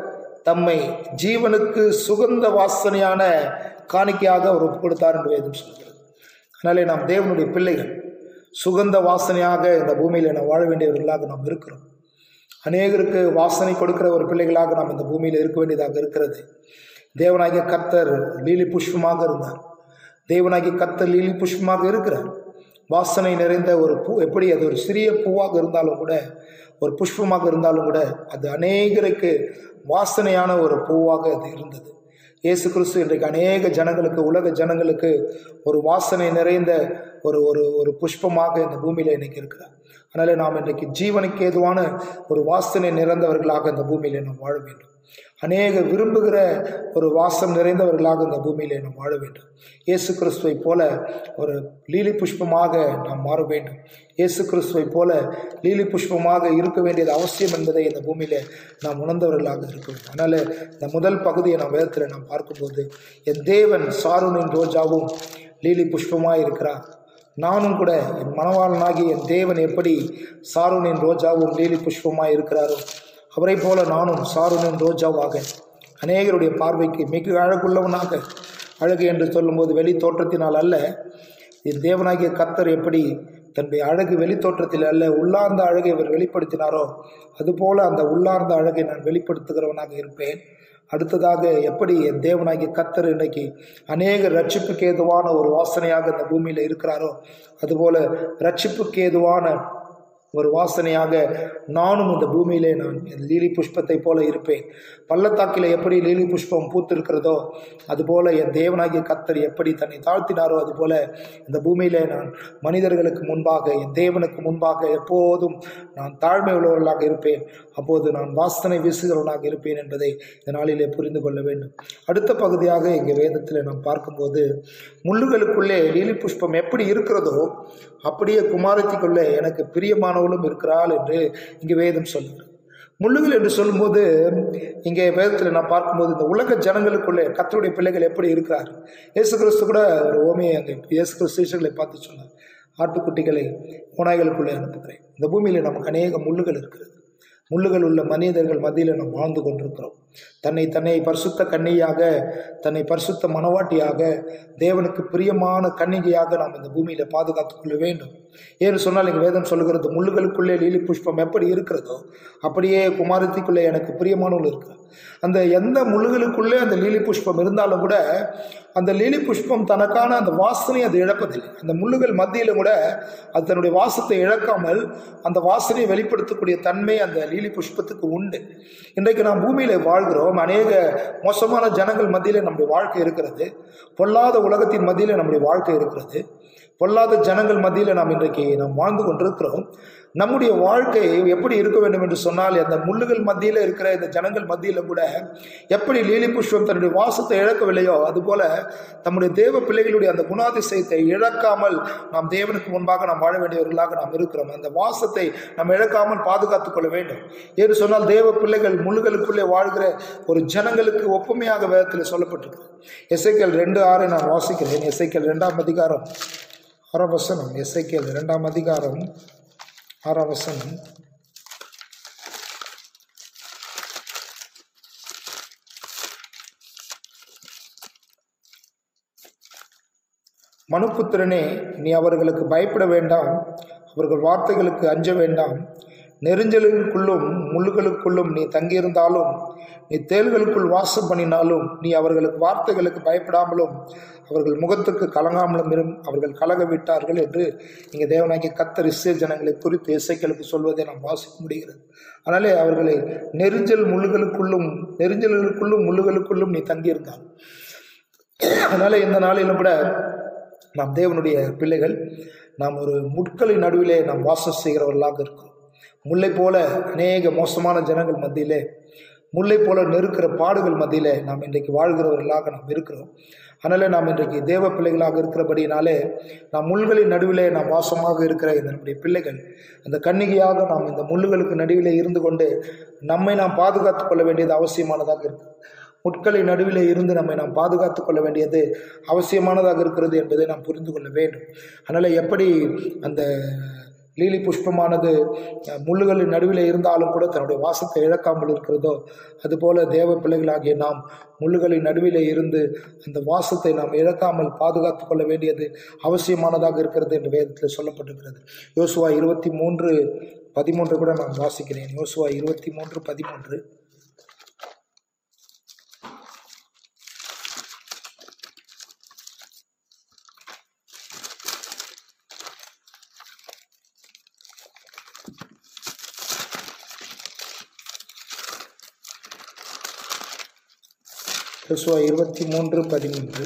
தம்மை ஜீவனுக்கு சுகந்த வாசனையான காணிக்கையாக அவர் ஒப்பு கொடுத்தார் என்று வேதம் சொல்கிறது அதனாலே நாம் தேவனுடைய பிள்ளைகள் சுகந்த வாசனையாக இந்த பூமியில் நாம் வாழ வேண்டியவர்களாக நாம் இருக்கிறோம் அநேகருக்கு வாசனை கொடுக்கிற ஒரு பிள்ளைகளாக நாம் இந்த பூமியில் இருக்க வேண்டியதாக இருக்கிறது தேவனாகிய கர்த்தர் லீலி புஷ்பமாக இருந்தார் தேவனாகிய கர்த்தர் லீலி புஷ்பமாக இருக்கிறார் வாசனை நிறைந்த ஒரு பூ எப்படி அது ஒரு சிறிய பூவாக இருந்தாலும் கூட ஒரு புஷ்பமாக இருந்தாலும் கூட அது அநேகருக்கு வாசனையான ஒரு பூவாக அது இருந்தது இயேசு கிறிஸ்து இன்றைக்கு அநேக ஜனங்களுக்கு உலக ஜனங்களுக்கு ஒரு வாசனை நிறைந்த ஒரு ஒரு ஒரு புஷ்பமாக இந்த பூமியில் இன்னைக்கு இருக்கிறார் அதனால் நாம் இன்றைக்கு ஜீவனுக்கு ஏதுவான ஒரு வாசனை நிறைந்தவர்களாக இந்த பூமியில் நாம் வாழ வேண்டும் அநேக விரும்புகிற ஒரு வாசம் நிறைந்தவர்களாக இந்த பூமியிலே நாம் வாழ வேண்டும் இயேசு கிறிஸ்துவை போல ஒரு லீலி புஷ்பமாக நாம் மாற வேண்டும் இயேசு கிறிஸ்துவை போல லீலி புஷ்பமாக இருக்க வேண்டியது அவசியம் என்பதை இந்த பூமியில நாம் உணர்ந்தவர்களாக இருக்க வேண்டும் அதனால் இந்த முதல் பகுதியை நாம் வேதத்தில் நாம் பார்க்கும்போது என் தேவன் சாருனின் ரோஜாவும் லீலி புஷ்பமாக இருக்கிறார் நானும் கூட என் மனவாளனாகி என் தேவன் எப்படி சாருனின் ரோஜாவும் லீலி புஷ்பமாக இருக்கிறாரோ அவரை போல நானும் சாருனின் ரோஜாவாக அநேகருடைய பார்வைக்கு மிக அழகுள்ளவனாக அழகு என்று சொல்லும்போது வெளி தோற்றத்தினால் அல்ல என் தேவனாகிய கர்த்தர் எப்படி தன்னுடைய அழகு வெளி தோற்றத்தில் அல்ல உள்ளார்ந்த அழகை அவர் வெளிப்படுத்தினாரோ அதுபோல அந்த உள்ளார்ந்த அழகை நான் வெளிப்படுத்துகிறவனாக இருப்பேன் அடுத்ததாக எப்படி என் தேவனாகிய கத்தர் இன்னைக்கு அநேக ரட்சிப்புக்கு ஏதுவான ஒரு வாசனையாக இந்த பூமியில் இருக்கிறாரோ அதுபோல ரட்சிப்புக்கு ஏதுவான ஒரு வாசனையாக நானும் இந்த பூமியிலே நான் என் லீலி புஷ்பத்தை போல இருப்பேன் பள்ளத்தாக்கில் எப்படி லீலி புஷ்பம் பூத்திருக்கிறதோ அதுபோல என் தேவனாகிய கத்தர் எப்படி தன்னை தாழ்த்தினாரோ அதுபோல இந்த பூமியிலே நான் மனிதர்களுக்கு முன்பாக என் தேவனுக்கு முன்பாக எப்போதும் நான் தாழ்மை உள்ளவர்களாக இருப்பேன் அப்போது நான் வாசனை வீசுகிறவனாக இருப்பேன் என்பதை இந்த நாளிலே புரிந்து கொள்ள வேண்டும் அடுத்த பகுதியாக இங்கே வேதத்தில் நாம் பார்க்கும்போது முள்ளுகளுக்குள்ளே லீலி புஷ்பம் எப்படி இருக்கிறதோ அப்படியே குமாரத்திக்குள்ளே எனக்கு பிரியமானவளும் இருக்கிறாள் என்று இங்கே வேதம் சொல்லுகிறது முள்ளுகள் என்று சொல்லும்போது இங்கே வேதத்தில் நான் பார்க்கும்போது இந்த உலக ஜனங்களுக்குள்ளே கத்தருடைய பிள்ளைகள் எப்படி இருக்கிறார் இயேசு கிறிஸ்து கூட ஒரு ஓமையை அங்கே இயேசு கிறிஸ்து சீஷர்களை பார்த்து சொன்னார் ஆட்டுக்குட்டிகளை ஓநாய்களுக்குள்ளே அனுப்புகிறேன் இந்த பூமியில் நமக்கு அநேக முள்ளுகள் இருக்கிறது முள்ளுகள் உள்ள மனிதர்கள் மத்தியில் நாம் வாழ்ந்து கொண்டிருக்கிறோம் தன்னை தன்னை பரிசுத்த கன்னியாக தன்னை பரிசுத்த மனவாட்டியாக தேவனுக்கு பிரியமான கன்னிகையாக நாம் இந்த பூமியில் பாதுகாத்துக் கொள்ள வேண்டும் ஏன்னு சொன்னால் இங்கே வேதம் சொல்லுகிறது முள்ளுகளுக்குள்ளே லீலி புஷ்பம் எப்படி இருக்கிறதோ அப்படியே குமாரத்திக்குள்ளே எனக்கு பிரியமானவள் இருக்கிறார் அந்த எந்த முள்ளுகளுக்குள்ளே அந்த லீலி புஷ்பம் இருந்தாலும் கூட அந்த லீலி புஷ்பம் தனக்கான அந்த வாசனை அது இழப்பதில்லை அந்த முள்ளுகள் மத்தியிலும் கூட அது தன்னுடைய வாசத்தை இழக்காமல் அந்த வாசனையை வெளிப்படுத்தக்கூடிய தன்மை அந்த லீலி புஷ்பத்துக்கு உண்டு இன்றைக்கு நாம் பூமியில் வாழ்கிறோம் அநேக மோசமான ஜனங்கள் மத்தியில் நம்முடைய வாழ்க்கை இருக்கிறது பொல்லாத உலகத்தின் மத்தியில் நம்முடைய வாழ்க்கை இருக்கிறது பொல்லாத ஜனங்கள் மத்தியில் நாம் இன்றைக்கு நாம் வாழ்ந்து கொண்டிருக்கிறோம் நம்முடைய வாழ்க்கை எப்படி இருக்க வேண்டும் என்று சொன்னால் அந்த முள்ளுகள் மத்தியில் இருக்கிற இந்த ஜனங்கள் மத்தியில் கூட எப்படி லீலி புஷ்பம் தன்னுடைய வாசத்தை இழக்கவில்லையோ அதுபோல நம்முடைய தேவ பிள்ளைகளுடைய அந்த குணாதிசயத்தை இழக்காமல் நாம் தேவனுக்கு முன்பாக நாம் வாழ வேண்டியவர்களாக நாம் இருக்கிறோம் அந்த வாசத்தை நாம் இழக்காமல் பாதுகாத்துக் கொள்ள வேண்டும் என்று சொன்னால் தேவ பிள்ளைகள் முள்ளுகளுக்குள்ளே வாழ்கிற ஒரு ஜனங்களுக்கு ஒப்புமையாக வேதத்தில் சொல்லப்பட்டிருக்கு எஸ்ஐக்கல் ரெண்டு ஆறை நான் வாசிக்கிறேன் எஸ்ஐக்கல் ரெண்டாம் அதிகாரம் ஆறாம் வசனம் எஸ்ஐக்கேல் இரண்டாம் அதிகாரம் ஆறாம் வசனம் மனுப்புத்திரனே நீ அவர்களுக்கு பயப்பட வேண்டாம் அவர்கள் வார்த்தைகளுக்கு அஞ்ச வேண்டாம் நெருஞ்சலுக்குள்ளும் முள்ளுகளுக்குள்ளும் நீ தங்கியிருந்தாலும் நீ தேள்களுக்குள் வாசம் பண்ணினாலும் நீ அவர்களுக்கு வார்த்தைகளுக்கு பயப்படாமலும் அவர்கள் முகத்துக்கு கலங்காமலும் இரும் அவர்கள் கலக விட்டார்கள் என்று இங்கே தேவனாகிய கத்தர் இஸ்ரேல் ஜனங்களை குறித்து இசைக்களுக்கு சொல்வதை நாம் வாசிக்க முடிகிறது அதனாலே அவர்களை நெருஞ்சல் முள்ளுகளுக்குள்ளும் நெருஞ்சல்களுக்குள்ளும் முள்ளுகளுக்குள்ளும் நீ தங்கியிருந்தால் அதனால இந்த நாளிலும் கூட நாம் தேவனுடைய பிள்ளைகள் நாம் ஒரு முட்களின் நடுவிலே நாம் வாசம் செய்கிறவர்களாக இருக்கிறோம் முல்லை போல அநேக மோசமான ஜனங்கள் மத்தியிலே முல்லை போல நெருக்கிற பாடுகள் மத்தியிலே நாம் இன்றைக்கு வாழ்கிறவர்களாக நாம் இருக்கிறோம் அதனால் நாம் இன்றைக்கு தேவ பிள்ளைகளாக இருக்கிறபடினாலே நாம் முள்களின் நடுவிலே நாம் வாசமாக இருக்கிற இந்த நம்முடைய பிள்ளைகள் அந்த கன்னிகையாக நாம் இந்த முள்ளுகளுக்கு நடுவிலே இருந்து கொண்டு நம்மை நாம் பாதுகாத்துக் கொள்ள வேண்டியது அவசியமானதாக இருக்குது முட்களின் நடுவிலே இருந்து நம்மை நாம் பாதுகாத்துக் கொள்ள வேண்டியது அவசியமானதாக இருக்கிறது என்பதை நாம் புரிந்து கொள்ள வேண்டும் அதனால் எப்படி அந்த லீலி புஷ்பமானது அஹ், முள்ளுகளின் நடுவில் இருந்தாலும் கூட தன்னுடைய வாசத்தை இழக்காமல் இருக்கிறதோ அதுபோல தேவ பிள்ளைகளாகிய நாம் முள்ளுகளின் நடுவிலே இருந்து அந்த வாசத்தை நாம் இழக்காமல் பாதுகாத்துக் கொள்ள வேண்டியது அவசியமானதாக இருக்கிறது என்று வேதத்தில் சொல்லப்பட்டிருக்கிறது யோசுவா இருபத்தி மூன்று பதிமூன்று கூட நான் வாசிக்கிறேன் யோசுவா இருபத்தி மூன்று பதிமூன்று யோசுவா இருபத்தி மூன்று பதிமூன்று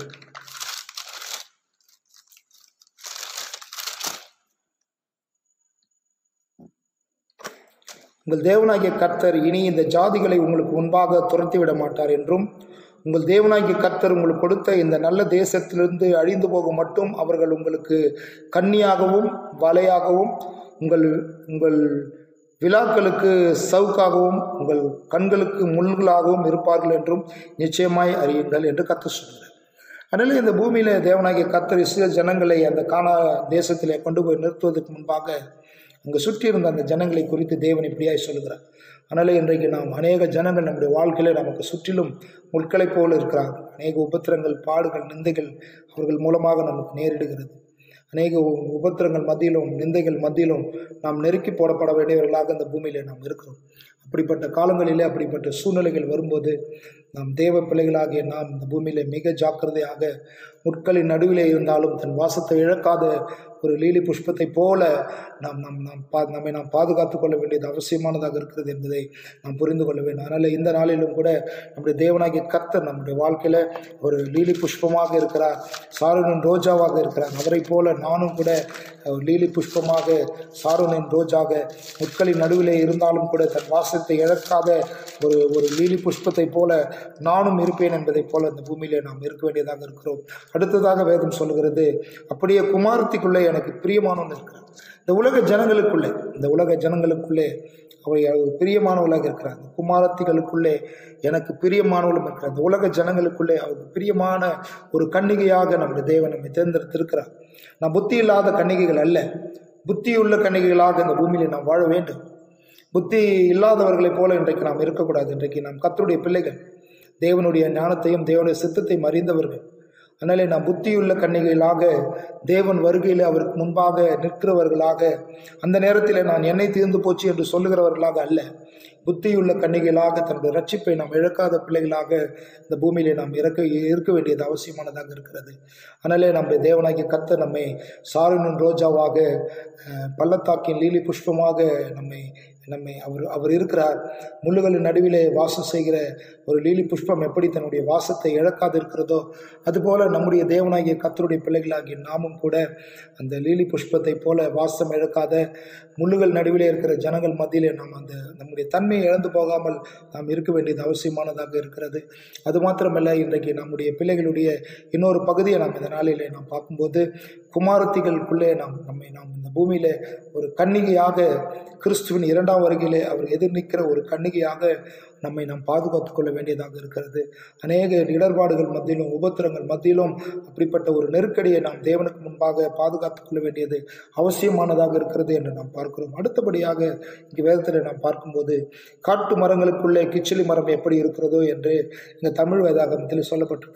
உங்கள் தேவனாகிய கர்த்தர் இனி இந்த ஜாதிகளை உங்களுக்கு முன்பாக துரத்தி விட மாட்டார் என்றும் உங்கள் தேவனாகிய கர்த்தர் உங்களுக்கு கொடுத்த இந்த நல்ல தேசத்திலிருந்து அழிந்து போகும் மட்டும் அவர்கள் உங்களுக்கு கன்னியாகவும் வலையாகவும் உங்கள் உங்கள் விழாக்களுக்கு சவுக்காகவும் உங்கள் கண்களுக்கு முள்களாகவும் இருப்பார்கள் என்றும் நிச்சயமாய் அறியுங்கள் என்று கத்த சொல்கிறார் அதனால் இந்த பூமியில தேவனாகிய கத்தர் இஸ்ரேல் ஜனங்களை அந்த கானா தேசத்திலே கொண்டு போய் நிறுத்துவதற்கு முன்பாக அங்கு சுற்றி இருந்த அந்த ஜனங்களை குறித்து தேவன் இப்படியாய் சொல்கிறார் அதனால இன்றைக்கு நாம் அநேக ஜனங்கள் நம்முடைய வாழ்க்கையில நமக்கு சுற்றிலும் முட்களைப் போல இருக்கிறார்கள் அநேக உபத்திரங்கள் பாடுகள் நிந்தைகள் அவர்கள் மூலமாக நமக்கு நேரிடுகிறது அநேக உ- உபத்திரங்கள் மத்தியிலும் நிந்தைகள் மத்தியிலும் நாம் நெருக்கி போடப்பட வேண்டியவர்களாக இந்த பூமியிலே நாம் இருக்கிறோம் அப்படிப்பட்ட காலங்களிலே அப்படிப்பட்ட சூழ்நிலைகள் வரும்போது நாம் தேவ பிள்ளைகளாகிய நாம் இந்த பூமியிலே மிக ஜாக்கிரதையாக முட்களின் நடுவிலே இருந்தாலும் தன் வாசத்தை இழக்காத ஒரு லீலி புஷ்பத்தை போல நாம் நாம் நாம் பா நம்மை நாம் பாதுகாத்துக் கொள்ள வேண்டியது அவசியமானதாக இருக்கிறது என்பதை நாம் புரிந்து கொள்ள வேண்டும் அதனால் இந்த நாளிலும் கூட நம்முடைய தேவனாகிய கர்த்தர் நம்முடைய வாழ்க்கையில் ஒரு லீலி புஷ்பமாக இருக்கிறார் சாருனின் ரோஜாவாக இருக்கிறார் அவரைப் போல நானும் கூட ஒரு லீலி புஷ்பமாக சாருனின் ரோஜாக முட்களின் நடுவிலே இருந்தாலும் கூட தன் வாசத்தை இழக்காத ஒரு ஒரு லீலி புஷ்பத்தை போல நானும் இருப்பேன் என்பதைப் போல இந்த பூமியிலே நாம் இருக்க வேண்டியதாக இருக்கிறோம் அடுத்ததாக வேதம் சொல்கிறது அப்படியே குமாரத்திக்குள்ளே எனக்கு பிரியமானவன் இருக்கிறார் இந்த உலக ஜனங்களுக்குள்ளே இந்த உலக ஜனங்களுக்குள்ளே அவை அவர் பிரியமானவளாக இருக்கிறார் இந்த குமாரத்திகளுக்குள்ளே எனக்கு பிரியமானவளும் இருக்கிறார் இந்த உலக ஜனங்களுக்குள்ளே அவருக்கு பிரியமான ஒரு கன்னிகையாக நம்முடைய தேவன் நம்மை தேர்ந்தெடுத்திருக்கிறார் நான் புத்தி இல்லாத கன்னிகைகள் அல்ல புத்தியுள்ள கன்னிகைகளாக இந்த பூமியிலே நாம் வாழ வேண்டும் புத்தி இல்லாதவர்களைப் போல இன்றைக்கு நாம் இருக்கக்கூடாது இன்றைக்கு நாம் கர்த்தருடைய பிள்ளைகள் தேவனுடைய ஞானத்தையும் தேவனுடைய சித்தத்தையும் அறிந்தவர்கள் அதனாலே நாம் புத்தியுள்ள கன்னிகைகளாக தேவன் வருகையில் அவருக்கு முன்பாக நிற்கிறவர்களாக அந்த நேரத்தில் நான் என்னை தீர்ந்து போச்சு என்று சொல்லுகிறவர்களாக அல்ல புத்தியுள்ள கன்னிகைகளாக தன்னுடைய ரட்சிப்பை நாம் இழக்காத பிள்ளைகளாக இந்த பூமியிலே நாம் இறக்க இருக்க வேண்டியது அவசியமானதாக இருக்கிறது அதனாலே நம்முடைய தேவனாகிய கர்த்தர் நம்மை சாருனின் ரோஜாவாக அஹ், பள்ளத்தாக்கின் லீலி புஷ்பமாக நம்மை நம்மை அவர் அவர் இருக்கிறார் முள்ளுகளின் நடுவிலே வாசம் செய்கிற ஒரு லீலி புஷ்பம் எப்படி தன்னுடைய வாசத்தை இழக்காது இருக்கிறதோ அதுபோல நம்முடைய தேவனாகிய கர்த்தருடைய பிள்ளைகளாகிய நாமும் கூட அந்த லீலி புஷ்பத்தை போல வாசம் இழக்காத முள்ளுகள் நடுவிலே இருக்கிற ஜனங்கள் மத்தியிலே நாம் அந்த நம்முடைய தன்மையை இழந்து போகாமல் நாம் இருக்க வேண்டியது அவசியமானதாக இருக்கிறது அது மாத்திரமல்ல இன்றைக்கு நம்முடைய பிள்ளைகளுடைய இன்னொரு பகுதியை நாம் இந்த நாளிலே நாம் பார்க்கும்போது குமாரத்திகளுக்குள்ளே நாம் நம்மை நாம் இந்த பூமியிலே ஒரு கன்னிகையாக கிறிஸ்துவின் இரண்டாம் வருகையிலே அவர் எதிர் நிற்கிற ஒரு கன்னிகையாக நம்மை நாம் பாதுகாத்துக் கொள்ள வேண்டியதாக இருக்கிறது அநேக இடர்பாடுகள் மத்தியிலும் உபத்திரங்கள் மத்தியிலும் அப்படிப்பட்ட ஒரு நெருக்கடியை நாம் தேவனுக்கு முன்பாக பாதுகாத்துக் கொள்ள வேண்டியது அவசியமானதாக இருக்கிறது என்று நாம் பார்க்கிறோம் அடுத்தபடியாக இங்கே வேதத்தில் நாம் பார்க்கும்போது காட்டு மரங்களுக்குள்ளே கிச்சிலி மரம் எப்படி இருக்கிறதோ என்று இந்த தமிழ் வேதாகமத்தில் சொல்லப்பட்டிருக்கிறது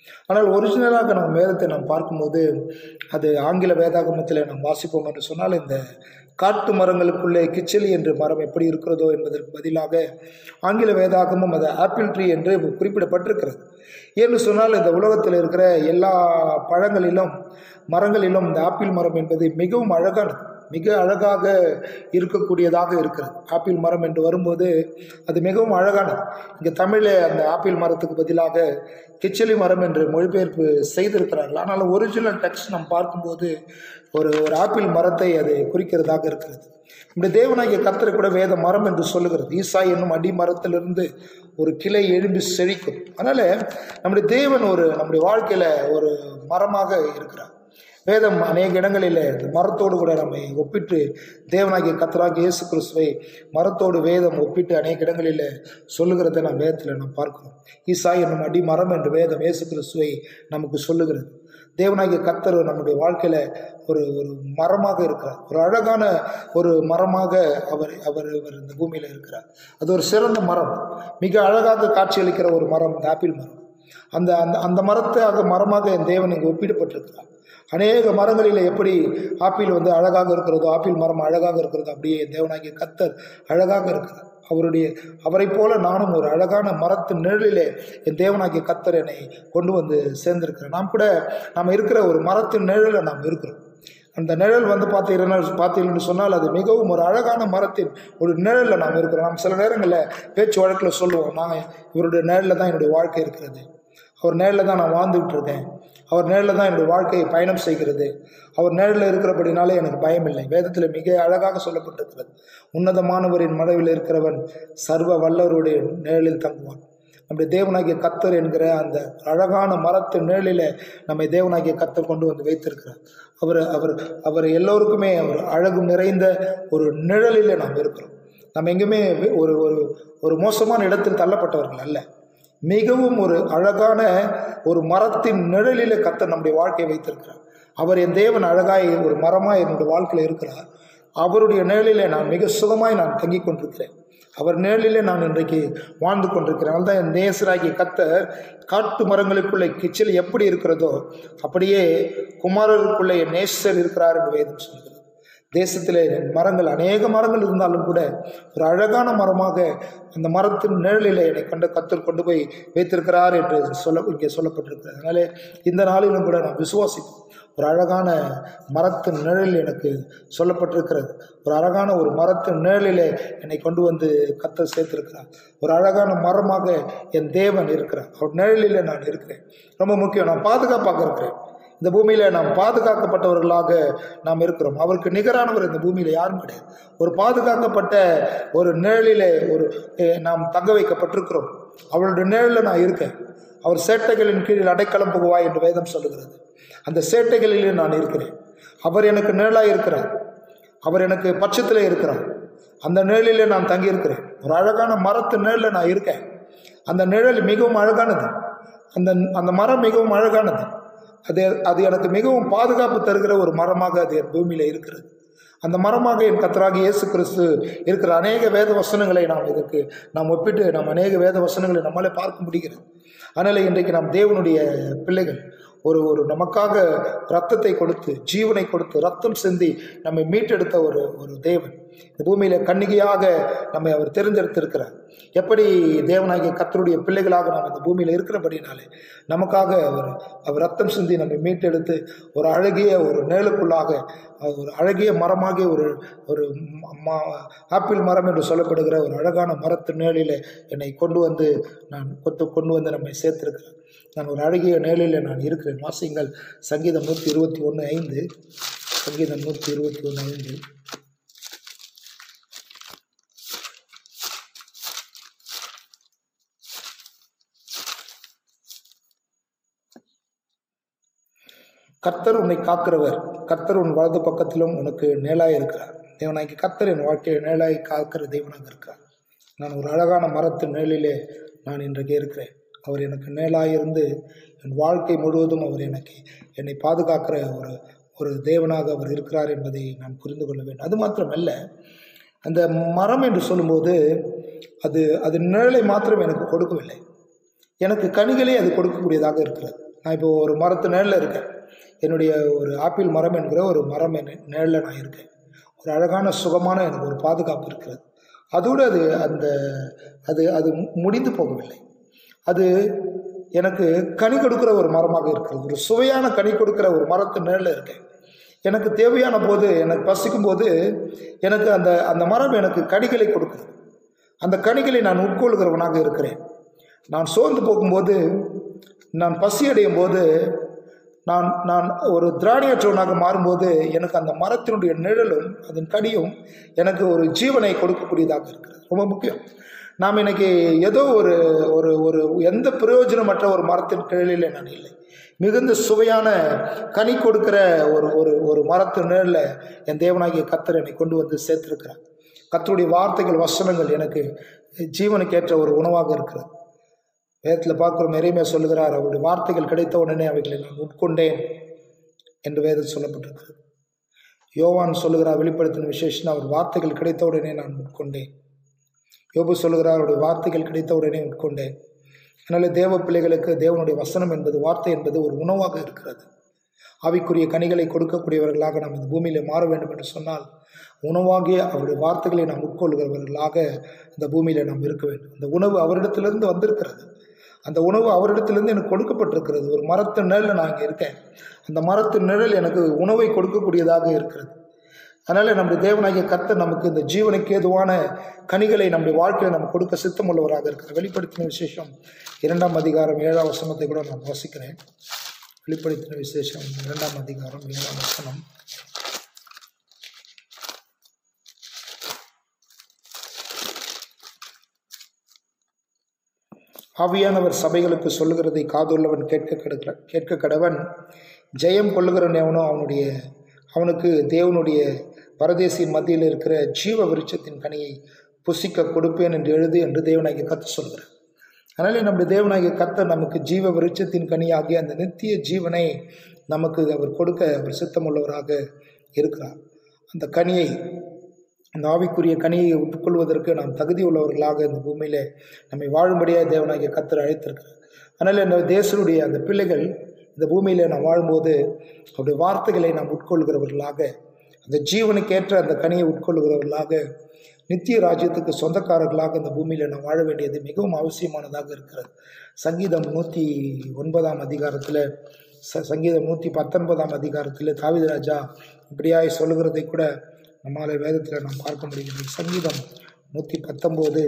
ஆனால் ஒரிஜினலாக நம்ம வேதத்தை நாம் பார்க்கும்போது அது ஆங்கில வேதாகமத்தில் நாம் வாசிப்போம் என்று சொன்னால் இந்த காட்டு மரங்களுக்குள்ளே கிச்சலி என்ற மரம் எப்படி இருக்கிறதோ என்பதற்கு பதிலாக ஆங்கில வேதாகமும் அது ஆப்பிள் ட்ரீ என்று குறிப்பிடப்பட்டிருக்கிறது ஏன்னு சொன்னால் இந்த உலகத்தில் இருக்கிற எல்லா பழங்களிலும் மரங்களிலும் இந்த ஆப்பிள் மரம் என்பது மிகவும் அழகானது மிக அழகாக இருக்கக்கூடியதாக இருக்கிறது ஆப்பிள் மரம் என்று வரும்போது அது மிகவும் அழகானது இங்கே தமிழில் அந்த ஆப்பிள் மரத்துக்கு பதிலாக கிச்சலி மரம் என்று மொழிபெயர்ப்பு செய்திருக்கிறார்கள் ஆனால் ஒரிஜினல் டெக்ஸ்ட் நாம் பார்க்கும்போது ஒரு ஒரு ஆப்பிள் மரத்தை அது குறிக்கிறதாக இருக்கிறது நம்முடைய தேவனாகிய கர்த்தரை கூட வேத மரம் என்று சொல்லுகிறது ஈசா என்னும் அடி மரத்திலிருந்து ஒரு கிளை எழும்பி செழிக்கும் அதனால் நம்முடைய தேவன் ஒரு நம்முடைய வாழ்க்கையில் ஒரு மரமாக இருக்கிறார் வேதம் அநேக இடங்களில் இந்த மரத்தோடு கூட நம்மை ஒப்பிட்டு தேவனாகிய கத்தராகிய இயேசு கிறிஸ்துவை மரத்தோடு வேதம் ஒப்பிட்டு அநேக இடங்களில் சொல்லுகிறதை நாம் வேதத்தில் நாம் பார்க்கிறோம் ஈசா என்னும் அடி மரம் என்று வேதம் இயேசு கிறிஸ்துவை நமக்கு சொல்லுகிறது தேவனாகிய கத்தர் நம்முடைய வாழ்க்கையில் ஒரு ஒரு மரமாக இருக்கிறார் ஒரு அழகான ஒரு மரமாக அவர் அவர் அவர் இந்த பூமியில் இருக்கிறார் அது ஒரு சிறந்த மரம் மிக அழகாக காட்சியளிக்கிற ஒரு மரம் இந்த ஆப்பிள் மரம் அந்த அந்த அந்த மரத்தை மரமாக என் தேவன் இங்கே ஒப்பிடப்பட்டிருக்கிறார் அநேக மரங்களில் எப்படி ஆப்பிள் வந்து அழகாக இருக்கிறதோ ஆப்பிள் மரம் அழகாக இருக்கிறதோ அப்படியே தேவனாகிய கத்தர் அழகாக இருக்கிறார் அவருடைய அவரைப் போல நானும் ஒரு அழகான மரத்து நிழலிலே என் தேவனாகிய கத்தர் என்னை கொண்டு வந்து சேர்ந்திருக்கிறேன் நாம் கூட நாம் இருக்கிற ஒரு மரத்து நிழலில் நாம் இருக்கிறோம் அந்த நிழல் வந்து பார்த்தீங்கன்னா பார்த்தீங்கன்னு சொன்னால் அது மிகவும் ஒரு அழகான மரத்தின் ஒரு நிழலில் நாம் இருக்கிறோம் நாம் சில நேரங்களில் பேச்சு வழக்கில் சொல்லுவோம் நான் இவருடைய நிழலில் தான் என்னுடைய வாழ்க்கை இருக்கிறது அவர் நேரில் தான் நான் வாழ்ந்துகிட்டு இருக்கேன் அவர் நேரில் தான் என்னுடைய வாழ்க்கையை பயணம் செய்கிறது அவர் நேரில் இருக்கிறபடினாலே எனக்கு பயம் இல்லை வேதத்தில் மிக அழகாக சொல்லப்பட்டிருக்கிறது உன்னதமானவரின் மனைவில் இருக்கிறவன் சர்வ வல்லவருடைய நிழலில் தங்குவான் நம்முடைய தேவனாகிய கத்தர் என்கிற அந்த அழகான மரத்து நிழலில் நம்மை தேவனாகிய கத்தர் கொண்டு வந்து வைத்திருக்கிறார் அவர் அவர் அவர் எல்லோருக்குமே அவர் அழகு நிறைந்த ஒரு நிழலில் நாம் இருக்கிறோம் நம்ம எங்கேயுமே ஒரு ஒரு ஒரு மோசமான இடத்தில் தள்ளப்பட்டவர்கள் அல்ல மிகவும் ஒரு அழகான ஒரு மரத்தின் நிழலில் கத்தர் நம்முடைய வாழ்க்கையை வைத்திருக்கிறார் அவர் என் தேவன் அழகாய் ஒரு மரமாய் என்னுடைய வாழ்க்கையில் இருக்கிறார் அவருடைய நிழலிலே நான் மிக சுகமாய் நான் தங்கி கொண்டிருக்கிறேன் அவர் நிழலிலே நான் இன்றைக்கு வாழ்ந்து கொண்டிருக்கிறேன் அதனால்தான் என் நேசராகிய கத்தர் காட்டு மரங்களுக்குள்ளே கிச்சல் எப்படி இருக்கிறதோ அப்படியே குமாரருக்குள்ளே என் நேசர் இருக்கிறார் என்று வேதம் சொல்கிறது தேசத்திலே மரங்கள் அநேக மரங்கள் இருந்தாலும் கூட ஒரு அழகான மரமாக அந்த மரத்தின் நிழலில் என்னை கண்டு கத்தர் கொண்டு போய் வைத்திருக்கிறார் என்று சொல்ல இங்கே சொல்லப்பட்டிருக்கிறது அதனாலே இந்த நாளிலும் கூட நான் விசுவாசிப்போம் ஒரு அழகான மரத்தின் நிழல் எனக்கு சொல்லப்பட்டிருக்கிறது ஒரு அழகான ஒரு மரத்தின் நிழலிலே என்னை கொண்டு வந்து கத்தர் சேர்த்திருக்கிறார் ஒரு அழகான மரமாக என் தேவன் இருக்கிறார் அவர் நிழலிலே நான் இருக்கிறேன் ரொம்ப முக்கியம் நான் பாதுகாப்பாக இருக்கிறேன் இந்த பூமியில் நாம் பாதுகாக்கப்பட்டவர்களாக நாம் இருக்கிறோம் அவருக்கு நிகரானவர் இந்த பூமியில் யாரும் கிடையாது ஒரு பாதுகாக்கப்பட்ட ஒரு நிழலிலே ஒரு அஹ், நாம் தங்க வைக்கப்பட்டிருக்கிறோம் அவருடைய நிழலில் நான் இருக்கேன் அவர் சேட்டைகளின் கீழ் அடைக்கலம் புகுவாய் என்று வேதம் சொல்லுகிறது அந்த சேட்டைகளிலே நான் இருக்கிறேன் அவர் எனக்கு நிழலாக இருக்கிறார் அவர் எனக்கு பட்சத்தில் இருக்கிறார் அந்த நிழலிலே நான் தங்கி இருக்கிறேன் ஒரு அழகான மரத்து நிழலில் நான் இருக்கேன் அந்த நிழல் மிகவும் அழகானது அந்த அந்த மரம் மிகவும் அழகானது அது அது எனக்கு மிகவும் பாதுகாப்பு தருகிற ஒரு மரமாக அது என் பூமியில் இருக்கிறது அந்த மரமாக என் கத்தராகி இயேசு கிறிஸ்து இருக்கிற அநேக வேத வசனங்களை நாம் இதற்கு நாம் ஒப்பிட்டு நாம் அநேக வேத வசனங்களை நம்மளாலே பார்க்க முடிகிறது அதனால் இன்றைக்கு நாம் தேவனுடைய பிள்ளைகள் ஒரு ஒரு நமக்காக ரத்தத்தை கொடுத்து ஜீவனை கொடுத்து ரத்தம் சிந்தி நம்மை மீட்டெடுத்த ஒரு ஒரு தேவன் இந்த பூமியில் கன்னிகையாக நம்மை அவர் தெரிந்தெடுத்திருக்கிறார் எப்படி தேவனாகிய கத்தருடைய பிள்ளைகளாக நாம் இந்த பூமியில் இருக்கிறபடினாலே நமக்காக அவர் அவர் ரத்தம் சிந்தி நம்மை மீட்டெடுத்து ஒரு அழகிய ஒரு நிழலுக்குள்ளாக ஒரு அழகிய மரமாகிய ஒரு ஒரு ம- ம- ஆப்பிள் மரம் என்று சொல்லப்படுகிற ஒரு அழகான மரத்து நிழலில் என்னை கொண்டு வந்து நான் கொத்து கொண்டு வந்து நம்மை சேர்த்திருக்கிறேன் நான் ஒரு அழகிய நிழலில் நான் இருக்கிறேன் வாசிங்கள் சங்கீதம் நூற்றி இருபத்தி ஒன்று ஐந்து சங்கீதம் நூற்றி இருபத்தி ஒன்று ஐந்து கர்த்தர் உன்னை காக்கிறவர் கர்த்தர் உன் வலது பக்கத்திலும் உனக்கு நேலாய் இருக்கிறார் தேவனாகி கர்த்தர் என் வாழ்க்கையை நேலாய் காக்கிற தேவனாக இருக்கிறார் நான் ஒரு அழகான மரத்து நிழலிலே நான் இன்றைக்கு இருக்கிறேன் அவர் எனக்கு நேலாய் இருந்து என் வாழ்க்கை முழுவதும் அவர் எனக்கு என்னை பாதுகாக்கிற ஒரு ஒரு தேவனாக அவர் இருக்கிறார் என்பதை நான் புரிந்து கொள்ள வேண்டும் அது மாத்திரமல்ல அந்த மரம் என்று சொல்லும்போது அது அது நிழலை மாத்திரம் எனக்கு கொடுக்கவில்லை எனக்கு கனிகளை அது கொடுக்கக்கூடியதாக இருக்கிறது நான் இப்போ ஒரு மரத்து நிழலில் இருக்கேன் என்னுடைய ஒரு ஆப்பிள் மரம் என்கிற ஒரு மரம் என்ன நிழலில் நான் இருக்கேன் ஒரு அழகான சுகமான எனக்கு ஒரு பாதுகாப்பு இருக்கிறது அதோடு அது அந்த அது அது முடிந்து போகவில்லை அது எனக்கு கனி கொடுக்கிற ஒரு மரமாக இருக்கிறது ஒரு சுவையான கனி கொடுக்கிற ஒரு மரத்து நிழலில் இருக்கேன் எனக்கு தேவையான போது எனக்கு பசிக்கும் போது எனக்கு அந்த அந்த மரம் எனக்கு கனிகளை கொடுக்குது அந்த கனிகளை நான் உட்கொள்கிறவனாக இருக்கிறேன் நான் சோர்ந்து போகும்போது நான் பசி அடையும் போது நான் நான் ஒரு திராணியற்றவனாக மாறும்போது எனக்கு அந்த மரத்தினுடைய நிழலும் அதன் கனியும் எனக்கு ஒரு ஜீவனை கொடுக்கக்கூடியதாக இருக்கிறது ரொம்ப முக்கியம் நாம் இன்னைக்கு ஏதோ ஒரு ஒரு ஒரு எந்த பிரயோஜனமற்ற ஒரு மரத்தின் கிழலில் நான் இல்லை மிகுந்த சுவையான கனி கொடுக்கிற ஒரு ஒரு ஒரு மரத்து நிழலில் என் தேவனாகிய கத்தர் என்னை கொண்டு வந்து சேர்த்திருக்கிறார் கத்தருடைய வார்த்தைகள் வசனங்கள் எனக்கு ஜீவனுக்கேற்ற ஒரு உணவாக இருக்கிறது வேதத்தில் பார்க்குறோம் நிறைய சொல்லுகிறார் அவருடைய வார்த்தைகள் கிடைத்த உடனே அவைகளை நான் உட்கொண்டேன் என்று வேதம் சொல்லப்பட்டிருக்கிறது யோவான் சொல்லுகிறார் வெளிப்படுத்தின விசேஷம் அவர் வார்த்தைகள் கிடைத்த உடனே நான் உட்கொண்டேன் யோபு சொல்லுகிறார் அவருடைய வார்த்தைகள் கிடைத்த உடனே உட்கொண்டேன் அதனால் தேவ பிள்ளைகளுக்கு தேவனுடைய வசனம் என்பது வார்த்தை என்பது ஒரு உணவாக இருக்கிறது ஆவிக்குரிய கனிகளை கொடுக்கக்கூடியவர்களாக நாம் இந்த பூமியில் மாற வேண்டும் என்று சொன்னால் உணவாகிய அவருடைய வார்த்தைகளை நாம் உட்கொள்கிறவர்களாக இந்த பூமியில் நாம் இருக்க வேண்டும் அந்த உணவு அவரிடத்திலிருந்து வந்திருக்கிறது அந்த உணவு அவரிடத்திலிருந்து எனக்கு கொடுக்கப்பட்டிருக்கிறது ஒரு மரத்து நிழலில் நான் இங்கே இருக்கேன் அந்த மரத்து நிழல் எனக்கு உணவை கொடுக்கக்கூடியதாக இருக்கிறது அதனால் நம்முடைய தேவனாகிய கர்த்தர் நமக்கு இந்த ஜீவனுக்கு ஏதுவான கனிகளை நம்முடைய வாழ்க்கையில் நம்ம கொடுக்க சித்தம் உள்ளவராக இருக்கிறார் வெளிப்படுத்தின விசேஷம் இரண்டாம் அதிகாரம் ஏழாம் வசனத்தை கூட நான் வாசிக்கிறேன் வெளிப்படுத்தின விசேஷம் இரண்டாம் அதிகாரம் ஏழாம் வசனம் ஆவியானவர் சபைகளுக்கு சொல்லுகிறதை காதுள்ளவன் கேட்க கெடுக்க கேட்க கடவன் ஜெயம் கொள்ளுகிறவன் எவனோ அவனுடைய அவனுக்கு தேவனுடைய பரதேசியின் மத்தியில் இருக்கிற ஜீவ விருட்சத்தின் கனியை புசிக்க கொடுப்பேன் என்று எழுது என்று தேவனாகிய கத்து சொல்கிறார் அதனாலே நம்முடைய தேவனாகிய கத்தர் நமக்கு ஜீவ விருட்சத்தின் கனியாகிய அந்த நித்திய ஜீவனை நமக்கு அவர் கொடுக்க அவர் சித்தமுள்ளவராக இருக்கிறார் அந்த கனியை அந்த ஆவிக்குரிய கனியை உட்கொள்வதற்கு நாம் தகுதி உள்ளவர்களாக இந்த பூமியில் நம்மை வாழும்படியாக தேவனாகிய கத்தர் அழைத்திருக்கிறார் அதனால் இந்த தேசனுடைய அந்த பிள்ளைகள் இந்த பூமியில் நாம் வாழும்போது அவருடைய வார்த்தைகளை நாம் உட்கொள்கிறவர்களாக அந்த ஜீவனுக்கேற்ற அந்த கனியை உட்கொள்கிறவர்களாக நித்திய ராஜ்யத்துக்கு சொந்தக்காரர்களாக இந்த பூமியில் நாம் வாழ வேண்டியது மிகவும் அவசியமானதாக இருக்கிறது சங்கீதம் நூற்றி ஒன்பதாம் அதிகாரத்தில் ச சங்கீதம் நூற்றி பத்தொன்பதாம் அதிகாரத்தில் தாவித ராஜா இப்படியாய் சொல்லுகிறதை கூட நம்மால் வேதத்தில் நாம் பார்க்க முடிகிறது சங்கீதம் நூற்றி பத்தொம்போது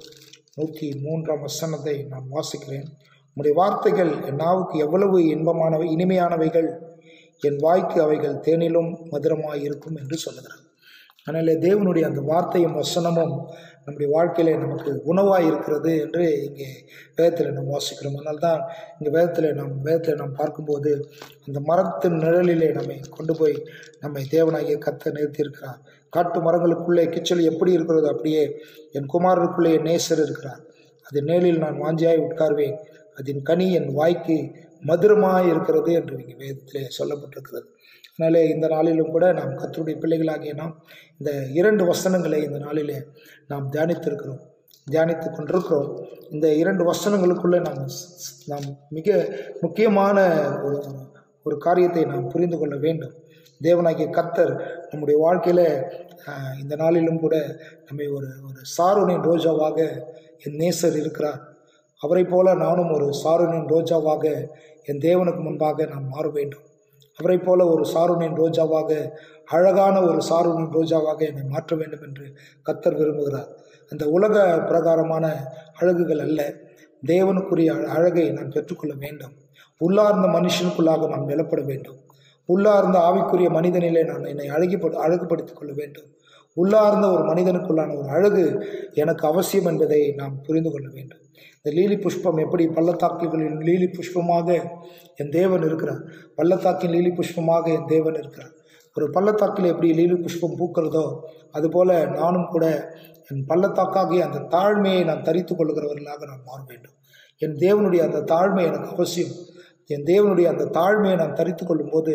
நூற்றி மூன்றாம் வசனத்தை நான் வாசிக்கிறேன் உம்முடைய வார்த்தைகள் என் நாவுக்கு எவ்வளவு இன்பமானவை இனிமையானவைகள் என் வாய்க்கு அவைகள் தேனிலும் மதுரமாய் இருக்கும் என்று சொல்லுகிறார் அதனால் தேவனுடைய அந்த வார்த்தையும் வசனமும் நம்முடைய வாழ்க்கையிலே நமக்கு உணவாக இருக்கிறது என்று இங்கே வேதத்தில் நாம் வாசிக்கிறோம் அதனால தான் இங்கே வேதத்தில் நாம் வேதத்தில் நாம் பார்க்கும்போது அந்த மரத்தின் நிழலிலே நம்மை கொண்டு போய் நம்மை தேவனாகிய கத்த நிறுத்தியிருக்கிறார் காட்டு மரங்களுக்குள்ளே கிச்சல் எப்படி இருக்கிறதோ அப்படியே என் குமாரருக்குள்ளே என் நேசர் இருக்கிறார் அது நேரில் நான் வாஞ்சியாய் உட்கார்வேன் அதன் கனி என் வாய்க்கு மதுரமாய் இருக்கிறது என்று இங்கே வேதத்திலே சொல்லப்பட்டிருக்கிறது அதனாலே இந்த நாளிலும் கூட நாம் கத்தருடைய பிள்ளைகளாகிய நாம் இந்த இரண்டு வசனங்களை இந்த நாளிலே நாம் தியானித்திருக்கிறோம் தியானித்து கொண்டிருக்கிறோம் இந்த இரண்டு வசனங்களுக்குள்ளே நாம் நாம் மிக முக்கியமான ஒரு ஒரு காரியத்தை நாம் புரிந்து கொள்ள வேண்டும் தேவனாகிய கத்தர் நம்முடைய வாழ்க்கையில் இந்த நாளிலும் கூட நம்மை ஒரு ஒரு சாருனின் ரோஜாவாக என் நேசர் இருக்கிறார் அவரை போல நானும் ஒரு சாருனின் ரோஜாவாக என் தேவனுக்கு முன்பாக நாம் மாற வேண்டும் அவரை போல ஒரு சாருனின் ரோஜாவாக அழகான ஒரு சாருனின் ரோஜாவாக என்னை மாற்ற வேண்டும் என்று கத்தர் விரும்புகிறார் அந்த உலக பிரகாரமான அழகுகள் அல்ல தேவனுக்குரிய அழகை நான் பெற்றுக்கொள்ள வேண்டும் உள்ளார்ந்த மனுஷனுக்குள்ளாக நான் நிலப்பட வேண்டும் உள்ளார்ந்த ஆவிக்குரிய மனிதனிலே நான் என்னை அழகிப்படு அழகுபடுத்திக் கொள்ள வேண்டும் உள்ளார்ந்த ஒரு மனிதனுக்குள்ளான ஒரு அழகு எனக்கு அவசியம் என்பதை நாம் புரிந்து கொள்ள வேண்டும் இந்த லீலி புஷ்பம் எப்படி பள்ளத்தாக்குகளின் லீலி புஷ்பமாக என் தேவன் இருக்கிறார் பள்ளத்தாக்கின் லீலி புஷ்பமாக என் தேவன் இருக்கிறார் ஒரு பள்ளத்தாக்கில் எப்படி லீலி புஷ்பம் பூக்கிறதோ அதுபோல நானும் கூட என் பள்ளத்தாக்காகிய அந்த தாழ்மையை நான் தரித்து கொள்கிறவர்களாக நான் மாற வேண்டும் என் தேவனுடைய அந்த தாழ்மை எனக்கு அவசியம் என் தேவனுடைய அந்த தாழ்மையை நான் தரித்து கொள்ளும்போது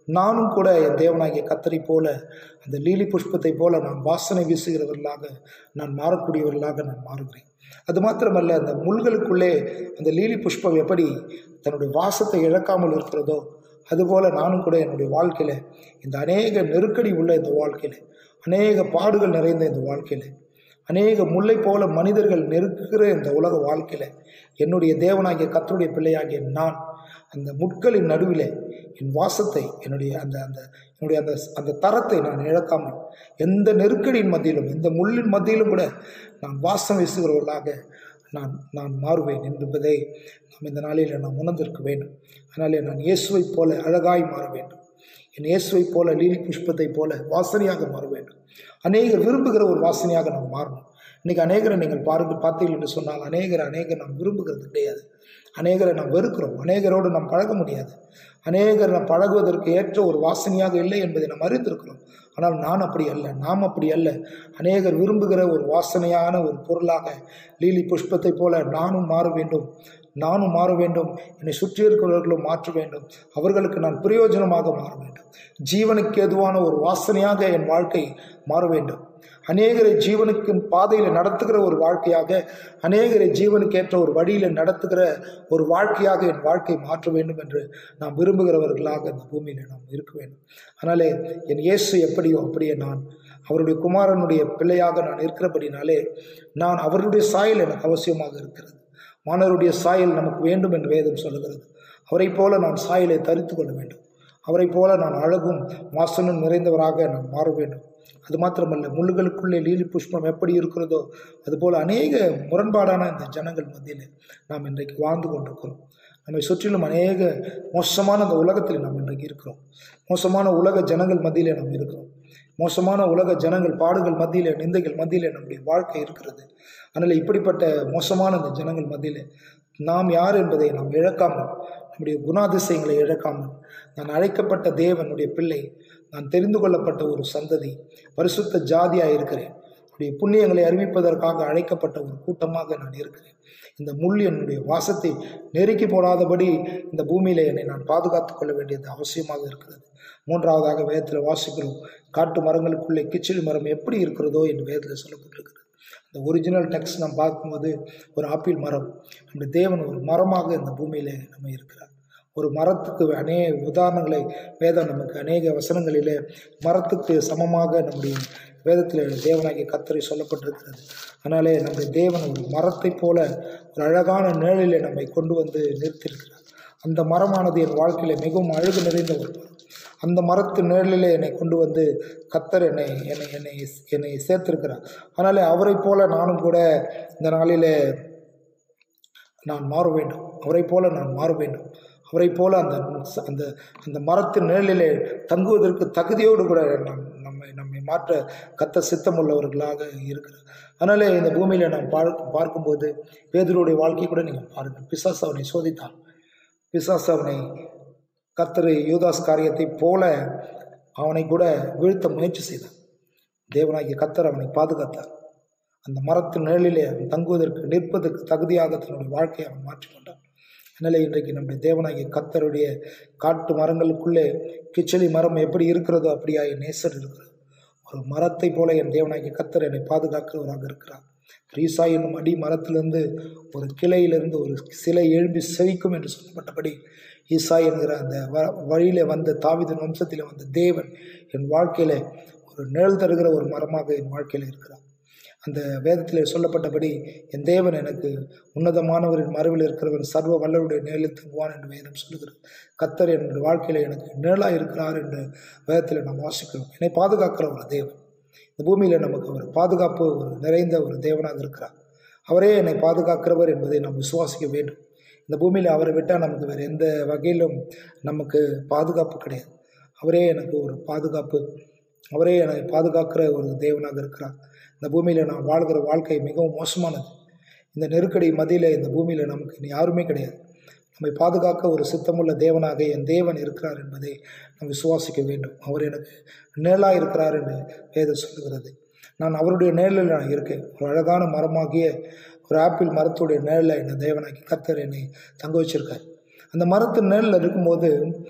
நானும் கூட என் தேவனாகிய கத்தரை போல அந்த லீலி புஷ்பத்தை போல நான் வாசனை வீசுகிறவர்களாக நான் மாறக்கூடியவர்களாக நான் மாறுகிறேன் அது மாத்திரமல்ல அந்த முள்களுக்குள்ளே அந்த லீலி புஷ்பம் எப்படி தன்னுடைய வாசத்தை இழக்காமல் இருக்கிறதோ அதுபோல நானும் கூட என்னுடைய வாழ்க்கையில் இந்த அநேக நெருக்கடி உள்ள இந்த வாழ்க்கையில் அநேக பாடுகள் நிறைந்த இந்த வாழ்க்கையில் அநேக முல்லை போல மனிதர்கள் நெருக்குகிற இந்த உலக வாழ்க்கையில் என்னுடைய தேவனாகிய கத்தருடைய பிள்ளையாகிய நான் அந்த முட்களின் நடுவிலே என் வாசத்தை என்னுடைய அந்த அந்த என்னுடைய அந்த அந்த தரத்தை நான் இழக்காமல் எந்த நெருக்கடியின் மத்தியிலும் எந்த முள்ளின் மத்தியிலும் கூட நான் வாசம் வீசுகிறவர்களாக நான் நான் மாறுவேன் என்பதை நாம் இந்த நாளில் நாம் உணர்ந்திருக்க வேண்டும் அதனாலே நான் இயேசுவைப் போல அழகாய் மாற வேண்டும் என் இயேசுவைப் போல லீலி புஷ்பத்தைப் போல வாசனையாக மாற வேண்டும் அநேகர் விரும்புகிற ஒரு வாசனையாக நாம் மாறணும் இன்னைக்கு அநேகரை நீங்கள் பாருங்க பார்த்தீர்கள் என்று சொன்னால் அநேகர் அநேகர் நாம் விரும்புகிறது கிடையாது அநேகரை நாம் வெறுக்கிறோம் அநேகரோடு நாம் பழக முடியாது அநேகர் நாம் பழகுவதற்கு ஏற்ற ஒரு வாசனையாக இல்லை என்பதை நாம் அறிந்திருக்கிறோம் ஆனால் நான் அப்படி அல்ல நாம் அப்படி அல்ல அநேகர் விரும்புகிற ஒரு வாசனையான ஒரு பொருளாக லீலி புஷ்பத்தைப் போல நானும் மாற வேண்டும் நானும் மாற வேண்டும் என்னை சுற்றி இருக்கிறவர்களும் மாற்ற வேண்டும் அவர்களுக்கு நான் பிரயோஜனமாக மாற வேண்டும் ஜீவனுக்கு ஏதுவான ஒரு வாசனையாக என் வாழ்க்கை மாற வேண்டும் அநேகரை ஜீவனுக்கு பாதையில் நடத்துகிற ஒரு வாழ்க்கையாக அநேகரை ஜீவனுக்கு ஏற்ற ஒரு வழியில் நடத்துகிற ஒரு வாழ்க்கையாக என் வாழ்க்கை மாற்ற வேண்டும் என்று நாம் விரும்புகிறவர்களாக இந்த பூமியில் நாம் இருக்க வேண்டும் அதனாலே என் இயேசு எப்படியோ அப்படியே நான் அவருடைய குமாரனுடைய பிள்ளையாக நான் இருக்கிறபடினாலே நான் அவருடைய சாயல் எனக்கு அவசியமாக இருக்கிறது மாணவருடைய சாயல் நமக்கு வேண்டும் என்று வேதம் சொல்லுகிறது அவரைப் போல நான் சாயலை தரித்து கொள்ள வேண்டும் அவரைப் போல நான் அழகும் வாசனும் நிறைந்தவராக நான் மாற வேண்டும் அது மாத்திரமல்ல முள்ளுகளுக்குள்ளே லீலி புஷ்பம் எப்படி இருக்கிறதோ அதுபோல் அநேக முரண்பாடான இந்த ஜனங்கள் மத்தியில் நாம் இன்றைக்கு வாழ்ந்து கொண்டிருக்கிறோம் நம்மை சுற்றிலும் அநேக மோசமான அந்த உலகத்தில் நாம் இன்றைக்கு இருக்கிறோம் மோசமான உலக ஜனங்கள் மத்தியிலே நாம் இருக்கிறோம் மோசமான உலக ஜனங்கள் பாடுகள் மத்தியில் நிந்தைகள் மத்தியில் நம்முடைய வாழ்க்கை இருக்கிறது அதனால் இப்படிப்பட்ட மோசமான அந்த ஜனங்கள் மத்தியில் நாம் யார் என்பதை நாம் இழக்காமல் நம்முடைய குணாதிசயங்களை இழக்காமல் நான் அழைக்கப்பட்ட தேவனுடைய பிள்ளை நான் தெரிந்து கொள்ளப்பட்ட ஒரு சந்ததி பரிசுத்த ஜாதியாக இருக்கிறேன் என்னுடைய புண்ணியங்களை அறிவிப்பதற்காக அழைக்கப்பட்ட ஒரு கூட்டமாக நான் இருக்கிறேன் இந்த முள் என்னுடைய வாசத்தை நெருக்கி போடாதபடி இந்த பூமியில என்னை நான் பாதுகாத்து கொள்ள வேண்டியது அவசியமாக இருக்கிறது மூன்றாவதாக வேதத்தில் வாசிக்கிறோம் காட்டு மரங்களுக்குள்ளே கிச்சிலி மரம் எப்படி இருக்கிறதோ என்று வேதத்தில் சொல்லப்பட்டிருக்கிறது இந்த ஒரிஜினல் டெக்ஸ்ட் நாம் பார்க்கும்போது ஒரு ஆப்பிள் மரம் நம்முடைய தேவன் ஒரு மரமாக இந்த பூமியிலே நம்ம இருக்கிறார் ஒரு மரத்துக்கு அநேக உதாரணங்களை வேதம் நமக்கு அநேக வசனங்களிலே மரத்துக்கு சமமாக நம்முடைய வேதத்தில் தேவனாகிய கத்தரை சொல்லப்பட்டிருக்கிறது அதனாலே நம்முடைய தேவன் ஒரு மரத்தைப் போல ஒரு அழகான நிழலிலே நம்மை கொண்டு வந்து நிறுத்தியிருக்கிறார் அந்த மரமானது என் வாழ்க்கையில மிகவும் அழகு நிறைந்த ஒரு மரம் அந்த மரத்து நிழலிலே என்னை கொண்டு வந்து கத்தர் என்னை என்னை என்னை என்னை சேர்த்திருக்கிறார் அதனாலே அவரைப் போல நானும் கூட இந்த நாளிலே நான் மாற வேண்டும் அவரைப் போல நான் மாற வேண்டும் அவரைப் போல அந்த அந்த அந்த மரத்தின் நிழலிலே தங்குவதற்கு தகுதியோடு கூட நம் நம்மை நம்மை மாற்ற கத்த சித்தமுள்ளவர்களாக இருக்கிறார் அதனாலே இந்த பூமியில் நாம் பார்க்க பார்க்கும்போது பேதருடைய வாழ்க்கை கூட நீங்கள் பாருங்கள் பிசாசு அவனை சோதித்தான் பிசாசு அவனை கர்த்தரை யூதாஸ் காரியத்தை போல அவனை கூட வீழ்த்த முயற்சி செய்தான் தேவனாகிய கத்தர் அவனை பாதுகாத்தார் அந்த மரத்து நிழலிலே அவன் தங்குவதற்கு நிற்பதற்கு தகுதியாக தன்னுடைய வாழ்க்கையை அவன் மாற்றிக்கொண்டான் அதனால இன்றைக்கு நம்முடைய தேவனாகிய கத்தருடைய காட்டு மரங்களுக்குள்ளே கிச்சலி மரம் எப்படி இருக்கிறதோ அப்படியா என் நேசர் இருக்கிறார் ஒரு மரத்தை போல என் தேவனாகிய கத்தர் என்னை பாதுகாக்கிறவராக இருக்கிறார் ரீசா என்னும் அடி மரத்திலிருந்து ஒரு கிளையிலிருந்து ஒரு சிலை எழும்பி செழிக்கும் என்று சொல்லப்பட்டபடி ஈசா என்கிற அந்த வ வழியில் வந்த தாவிதன் வம்சத்தில் வந்த தேவன் என் வாழ்க்கையில் ஒரு நிழல் தருகிற ஒரு மரமாக என் வாழ்க்கையில் இருக்கிறார் அந்த வேதத்தில் சொல்லப்பட்டபடி என் தேவன் எனக்கு உன்னதமானவரின் மறைவில் இருக்கிறவன் சர்வ வல்லருடைய நிழலில் தங்குவான் என்று வேதம் சொல்லுகிறது கத்தர் என் வாழ்க்கையில் எனக்கு நிழலாக இருக்கிறார் என்று வேதத்தில் நாம் வாசிக்கிறோம் என்னை பாதுகாக்கிற ஒரு தேவன் இந்த பூமியில் நமக்கு ஒரு பாதுகாப்பு ஒரு நிறைந்த ஒரு தேவனாக இருக்கிறார் அவரே என்னை பாதுகாக்கிறவர் என்பதை நாம் விசுவாசிக்க வேண்டும் இந்த பூமியில் அவரை விட்டால் நமக்கு வேறு எந்த வகையிலும் நமக்கு பாதுகாப்பு கிடையாது அவரே எனக்கு ஒரு பாதுகாப்பு அவரே என்னை பாதுகாக்கிற ஒரு தேவனாக இருக்கிறார் இந்த பூமியில் நான் வாழ்கிற வாழ்க்கை மிகவும் மோசமானது இந்த நெருக்கடி மத்தியில் இந்த பூமியில் நமக்கு இனி யாருமே கிடையாது நம்மை பாதுகாக்க ஒரு சித்தமுள்ள தேவனாக என் தேவன் இருக்கிறார் என்பதை நாம் விசுவாசிக்க வேண்டும் அவர் எனக்கு நிழலாக இருக்கிறார் என்று வேதம் சொல்லுகிறது நான் அவருடைய நிழலில் நான் இருக்கேன் ஒரு அழகான மரமாகிய ஒரு ஆப்பிள் மரத்துடைய நிழலில் என்னை தேவனாக்கி கத்தர் என்னை தங்க வச்சிருக்கார் அந்த மரத்து நிழலில் இருக்கும்போது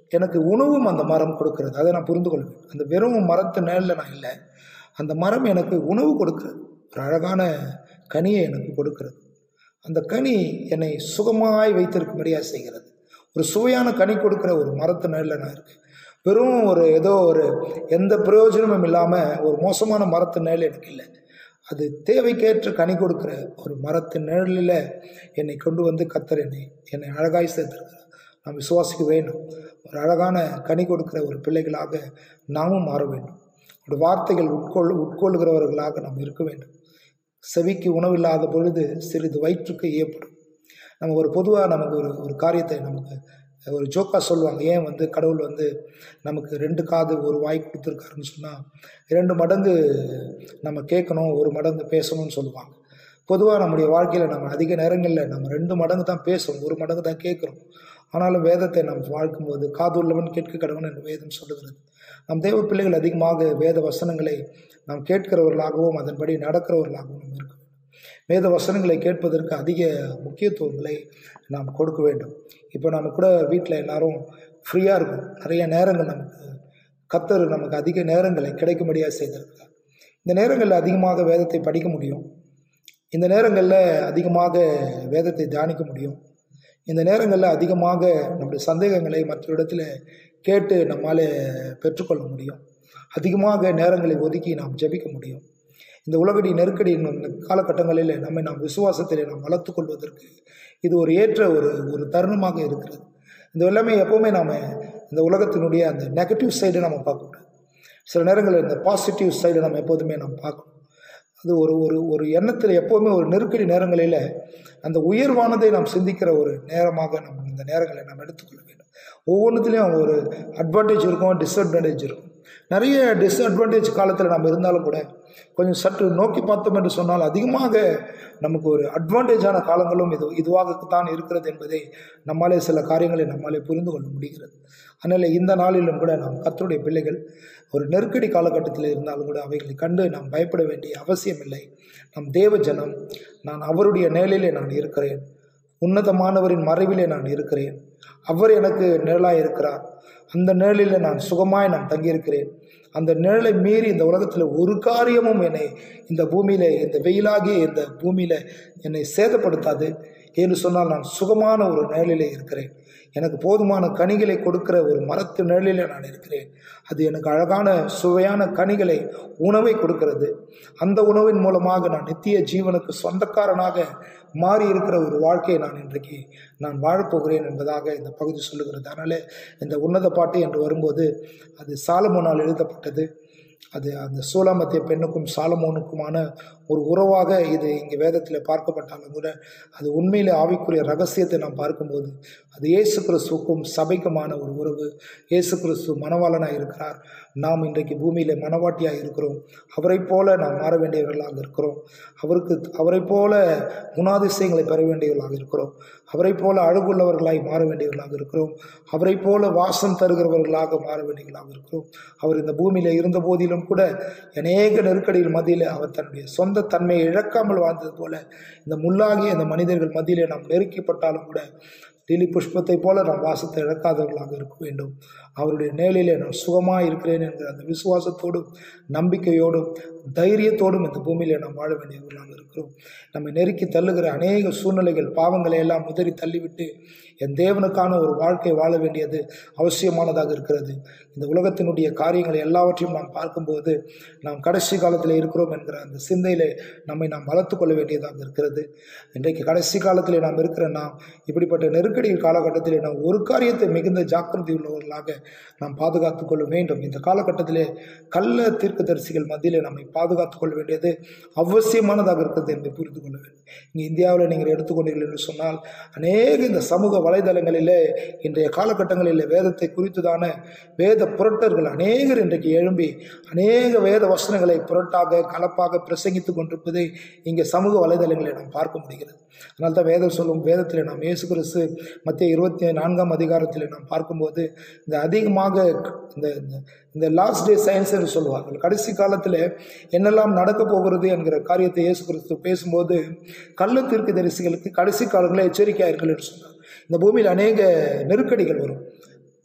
எனக்கு உணவும் அந்த மரம் கொடுக்கிறது அதை நான் புரிந்து கொள்வேன் அந்த வெறும் மரத்து நிழலில் நான் இல்லை அந்த மரம் எனக்கு உணவு கொடுக்கிறது ஒரு அழகான கனியை எனக்கு கொடுக்கிறது அந்த கனி என்னை சுகமாய் வைத்திருக்கும்படியாக செய்கிறது ஒரு சுவையான கனி கொடுக்குற ஒரு மரத்து நிழலில் நான் இருக்கேன் வெறும் ஒரு ஏதோ ஒரு எந்த பிரயோஜனமும் இல்லாமல் ஒரு மோசமான மரத்து நிழல் எனக்கு இல்லை அது தேவைக்கேற்ற கனி கொடுக்குற ஒரு மரத்தின் நிழலில் என்னை கொண்டு வந்து கத்தர் என்னை என்னை அழகாய் சேர்த்திருக்கிறார் நாம் விசுவாசிக்க வேண்டும் ஒரு அழகான கனி கொடுக்கிற ஒரு பிள்ளைகளாக நாமும் மாற வேண்டும் ஒரு வார்த்தைகள் உட்கொள் உட்கொள்கிறவர்களாக நாம் இருக்க வேண்டும் செவிக்கு உணவில்லாத பொழுது சிறிது வயிற்றுக்கு ஏற்படும் நம்ம ஒரு பொதுவாக நமக்கு ஒரு ஒரு காரியத்தை நமக்கு ஒரு ஜோக்காக சொல்லுவாங்க ஏன் வந்து கடவுள் வந்து நமக்கு ரெண்டு காது ஒரு வாய் கொடுத்துருக்காருன்னு சொன்னால் இரண்டு மடங்கு நம்ம கேட்கணும் ஒரு மடங்கு பேசணும்னு சொல்லுவாங்க பொதுவாக நம்முடைய வாழ்க்கையில் நம்ம அதிக நேரங்களில் நம்ம ரெண்டு மடங்கு தான் பேசுகிறோம் ஒரு மடங்கு தான் கேட்குறோம் ஆனாலும் வேதத்தை நாம் வாழ்க்கும்போது காது உள்ளவன் கேட்க கடவன் என்று வேதம் சொல்லுகிறது நம் தேவ பிள்ளைகள் அதிகமாக வேத வசனங்களை நாம் கேட்கிறவர்களாகவும் அதன்படி நடக்கிறவர்களாகவும் நாம் இருக்க வேண்டும் வேத வசனங்களை கேட்பதற்கு அதிக முக்கியத்துவங்களை நாம் கொடுக்க வேண்டும் இப்போ நம்ம கூட வீட்டில் எல்லாரும் ஃப்ரீயாக இருக்கும் நிறைய நேரங்கள் நமக்கு கத்தர் நமக்கு அதிக நேரங்களை கிடைக்கும்படியாக செய்திருக்கிறார் இந்த நேரங்களில் அதிகமாக வேதத்தை படிக்க முடியும் இந்த நேரங்களில் அதிகமாக வேதத்தை தியானிக்க முடியும் இந்த நேரங்களில் அதிகமாக நம்முடைய சந்தேகங்களை மற்ற இடத்துல கேட்டு நம்மால் பெற்றுக்கொள்ள முடியும் அதிகமாக நேரங்களை ஒதுக்கி நாம் ஜெபிக்க முடியும் இந்த உலகடி நெருக்கடி காலகட்டங்களில் நம்மை நாம் விசுவாசத்தில் நாம் வளர்த்து கொள்வதற்கு இது ஒரு ஏற்ற ஒரு ஒரு தருணமாக இருக்கிறது இந்த எல்லாமே எப்போவுமே நாம் இந்த உலகத்தினுடைய அந்த நெகட்டிவ் சைடை நம்ம பார்க்கக்கூடாது சில நேரங்களில் இந்த பாசிட்டிவ் சைடை நம்ம எப்போதுமே நாம் பார்க்கணும் அது ஒரு ஒரு ஒரு எண்ணத்தில் எப்போவுமே ஒரு நெருக்கடி நேரங்களில் அந்த உயர்வானதை நாம் சிந்திக்கிற ஒரு நேரமாக நம்ம இந்த நேரங்களை நாம் எடுத்துக்கொள்ள வேண்டும் ஒவ்வொன்றுத்துலேயும் ஒரு அட்வான்டேஜ் இருக்கும் டிஸ்அட்வான்டேஜ் இருக்கும் நிறைய டிஸ்அட்வான்டேஜ் காலத்தில் நம்ம இருந்தாலும் கூட கொஞ்சம் சற்று நோக்கி பார்த்தோம் என்று சொன்னால் அதிகமாக நமக்கு ஒரு அட்வான்டேஜான காலங்களும் இது இதுவாகத்தான் இருக்கிறது என்பதை நம்மாலே சில காரியங்களை நம்மாலே புரிந்து கொள்ள முடிகிறது அதனால் இந்த நாளிலும் கூட நாம் கத்தருடைய பிள்ளைகள் ஒரு நெருக்கடி காலகட்டத்தில் இருந்தாலும் கூட அவைகளை கண்டு நாம் பயப்பட வேண்டிய அவசியம் இல்லை நம் தேவ ஜனம் நான் அவருடைய நிழலிலே நான் இருக்கிறேன் உன்னதமானவரின் மறைவிலே நான் இருக்கிறேன் அவர் எனக்கு நிழலாய் இருக்கிறார் அந்த நிழலில் நான் சுகமாய் நான் தங்கியிருக்கிறேன் அந்த நிழலை மீறி இந்த உலகத்தில் ஒரு காரியமும் என்னை இந்த பூமியில் இந்த வெயிலாகிய இந்த பூமியில் என்னை சேதப்படுத்தாது என்று சொன்னால் நான் சுகமான ஒரு நிழலிலே இருக்கிறேன் எனக்கு போதுமான கனிகளை கொடுக்கிற ஒரு மரத்து நிழலிலே நான் இருக்கிறேன் அது எனக்கு அழகான சுவையான கனிகளை உணவை கொடுக்கிறது அந்த உணவின் மூலமாக நான் நித்திய ஜீவனுக்கு சொந்தக்காரனாக மாறி இருக்கிற ஒரு வாழ்க்கையை நான் இன்றைக்கு நான் வாழப்போகிறேன் என்பதாக இந்த பகுதி சொல்லுகிறது அதனால் இந்த உன்னத பாட்டு என்று வரும்போது அது சாலமோனால் எழுதப்பட்டது அது அந்த சூலாமத்திய பெண்ணுக்கும் சாலமோனுக்குமான ஒரு உறவாக இது இங்கே வேதத்தில் பார்க்கப்பட்டாலும் கூட அது உண்மையிலே ஆவிக்குரிய ரகசியத்தை நாம் பார்க்கும்போது அது இயேசு கிறிஸ்துவுக்கும் சபைக்குமான ஒரு உறவு இயேசு கிறிஸ்து மனவாளனாக இருக்கிறார் நாம் இன்றைக்கு பூமியில் மனவாட்டியாக இருக்கிறோம் அவரைப் போல நாம் மாற வேண்டியவர்களாக இருக்கிறோம் அவருக்கு அவரைப் போல குணாதிசயங்களை பெற வேண்டியவர்களாக இருக்கிறோம் அவரைப் போல அழகுள்ளவர்களாய் மாற வேண்டியவர்களாக இருக்கிறோம் அவரைப் போல வாசம் தருகிறவர்களாக மாற வேண்டியவர்களாக இருக்கிறோம் அவர் இந்த பூமியில் இருந்த போதிலும் கூட அநேக நெருக்கடிகள் மத்தியில் அவர் தன்னுடைய சொந்த தன்மையை இழக்காமல் வாழ்ந்தது போல இந்த முள்ளாகிய இந்த மனிதர்கள் மத்தியிலே நாம் நெருக்கப்பட்டாலும் கூட லிலி புஷ்பத்தை போல நாம் வாசத்தை இழக்காதவர்களாக இருக்க வேண்டும் அவருடைய நேலிலே நான் சுகமாக இருக்கிறேன் என்கிற அந்த விசுவாசத்தோடும் நம்பிக்கையோடும் தைரியத்தோடும் இந்த பூமியிலே நாம் வாழ வேண்டியவர்களாக இருக்கிறோம் நம்மை நெருக்கி தள்ளுகிற அநேக சூழ்நிலைகள் பாவங்களை எல்லாம் உதறி தள்ளிவிட்டு என் தேவனுக்கான ஒரு வாழ்க்கை வாழ வேண்டியது அவசியமானதாக இருக்கிறது இந்த உலகத்தினுடைய காரியங்களை எல்லாவற்றையும் நாம் பார்க்கும்போது நாம் கடைசி காலத்தில் இருக்கிறோம் என்கிற அந்த சிந்தையிலே நம்மை நாம் வளர்த்து கொள்ள வேண்டியதாக இருக்கிறது இன்றைக்கு கடைசி காலத்தில் நாம் இருக்கிற நாம் இப்படிப்பட்ட நெருக்கடி காலகட்டத்தில் நாம் ஒரு காரியத்தை மிகுந்த ஜாக்கிரதை உள்ளவர்களாக நாம் பாதுகாத்து கொள்ள வேண்டும் இந்த காலகட்டத்திலே கள்ள தீர்க்கதரிசிகள் மத்தியிலே நம்மை பாதுகாத்துக் கொள்ள வேண்டியது அவசியமானதாக இருக்கிறது என்று புரிந்து கொள்ள வேண்டும் இங்கே இந்தியாவில் நீங்கள் எடுத்துக்கொண்டீர்கள் என்று சொன்னால் அநேக இந்த சமூக வலைதளங்களிலே இன்றைய காலகட்டங்களில் வேதத்தை குறித்துதான வேத புரட்டர்கள் அநேகர் இன்றைக்கு எழும்பி அநேக வேத வசனங்களை புரட்டாக கலப்பாக பிரசங்கித்துக் கொண்டிருப்பதை இங்கே சமூக வலைதளங்களில் நாம் பார்க்க முடிகிறது அதனால தான் வேதம் சொல்லும் வேதத்தில் நாம் இயேசு கிறிஸ்து மத்திய இருபத்தி நான்காம் அதிகாரத்தில் நாம் பார்க்கும்போது இந்த அதிகமாக இந்த இந்த- இந்த லாஸ்ட் டே சயின்ஸ் என்று சொல்லுவார்கள் கடைசி காலத்தில் என்னெல்லாம் நடக்க போகிறது என்கிற காரியத்தை இயேசு கிறிஸ்து பேசும்போது கள்ள தீர்க்க தரிசிகளுக்கு கடைசி காலங்களில் எச்சரிக்கையாயிருங்கள் என்று சொன்னார் இந்த பூமியில் அநேக நெருக்கடிகள் வரும்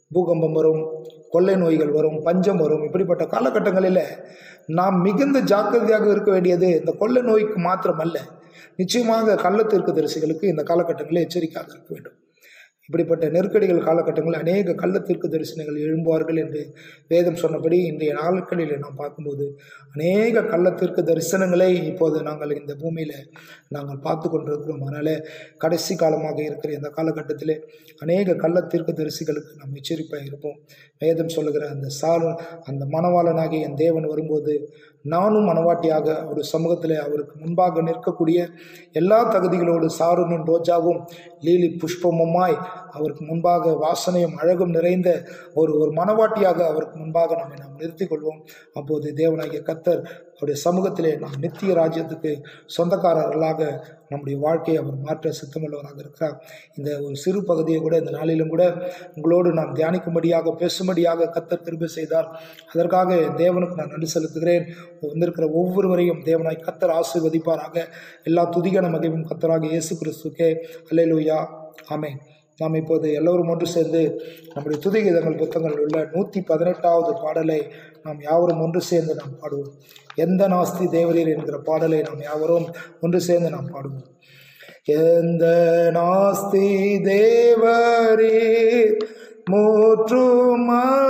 பூகம்பம் வரும் கொள்ளை நோய்கள் வரும் பஞ்சம் வரும் இப்படிப்பட்ட காலகட்டங்களில் நாம் மிகுந்த ஜாக்கிரதையாக இருக்க வேண்டியது இந்த கொள்ளை நோய்க்கு மாத்திரமல்ல நிச்சயமாக கள்ளத்திற்கு தரிசிகளுக்கு இந்த காலகட்டங்களில் எச்சரிக்கையாக இருக்க வேண்டும் இப்படிப்பட்ட நெருக்கடிகள் காலகட்டங்களில் அநேக கள்ளத்திற்கு தரிசனங்கள் எழும்புவார்கள் என்று வேதம் சொன்னபடி இன்றைய நாட்களில் நாம் பார்க்கும்போது அநேக கள்ளத்திற்கு தரிசனங்களை இப்போது நாங்கள் இந்த பூமியில் நாங்கள் பார்த்து கொண்டிருக்கிறோம் அதனால் கடைசி காலமாக இருக்கிற இந்த காலகட்டத்தில் அநேக கள்ளத்திற்கு தரிசிகளுக்கு நாம் எச்சரிப்பாக இருப்போம் வேதம் சொல்லுகிற அந்த சாரு அந்த மணவாளனாகிய என் தேவன் வரும்போது நானும் மனவாட்டியாக ஒரு சமூகத்தில் அவருக்கு முன்பாக நிற்கக்கூடிய எல்லா தகுதிகளோடு சாருனும் ரோஜாவும் லீலி புஷ்பமுமாய் அவருக்கு முன்பாக வாசனையும் அழகும் நிறைந்த ஒரு ஒரு மனவாட்டியாக அவருக்கு முன்பாக நம்மை நாம் நிறுத்திக் கொள்வோம் அப்போது தேவனாகிய கத்தர் அவருடைய சமூகத்திலே நாம் நித்திய ராஜ்யத்துக்கு சொந்தக்காரர்களாக நம்முடைய வாழ்க்கையை அவர் மாற்ற சித்தமுள்ளவராக இருக்கிறார் இந்த ஒரு சிறு பகுதியை கூட இந்த நாளிலும் கூட உங்களோடு நான் தியானிக்கும்படியாக பேசும்படியாக கத்தர் திரும்ப செய்தார் அதற்காக தேவனுக்கு நான் நன்றி செலுத்துகிறேன் வந்திருக்கிற ஒவ்வொருவரையும் தேவனாய் கத்தர் ஆசீர்வதிப்பாராக எல்லா துதிகன மகிமும் கத்தராக இயேசு கிறிஸ்துக்கே அல்லேலூயா ஆமென் நாம் இப்போது எல்லோரும் ஒன்று சேர்ந்து நம்முடைய துதிகீதங்கள் புத்தகங்களில் உள்ள நூற்றி பதினெட்டாவது பாடலை நாம் யாவரும் ஒன்று சேர்ந்து நாம் பாடுவோம் எந்த நாஸ்தி தேவரீர் என்கிற பாடலை நாம் யாவரும் ஒன்று சேர்ந்து நாம் பாடுவோம் எந்த நாஸ்தி தேவரீர் மூற்றும்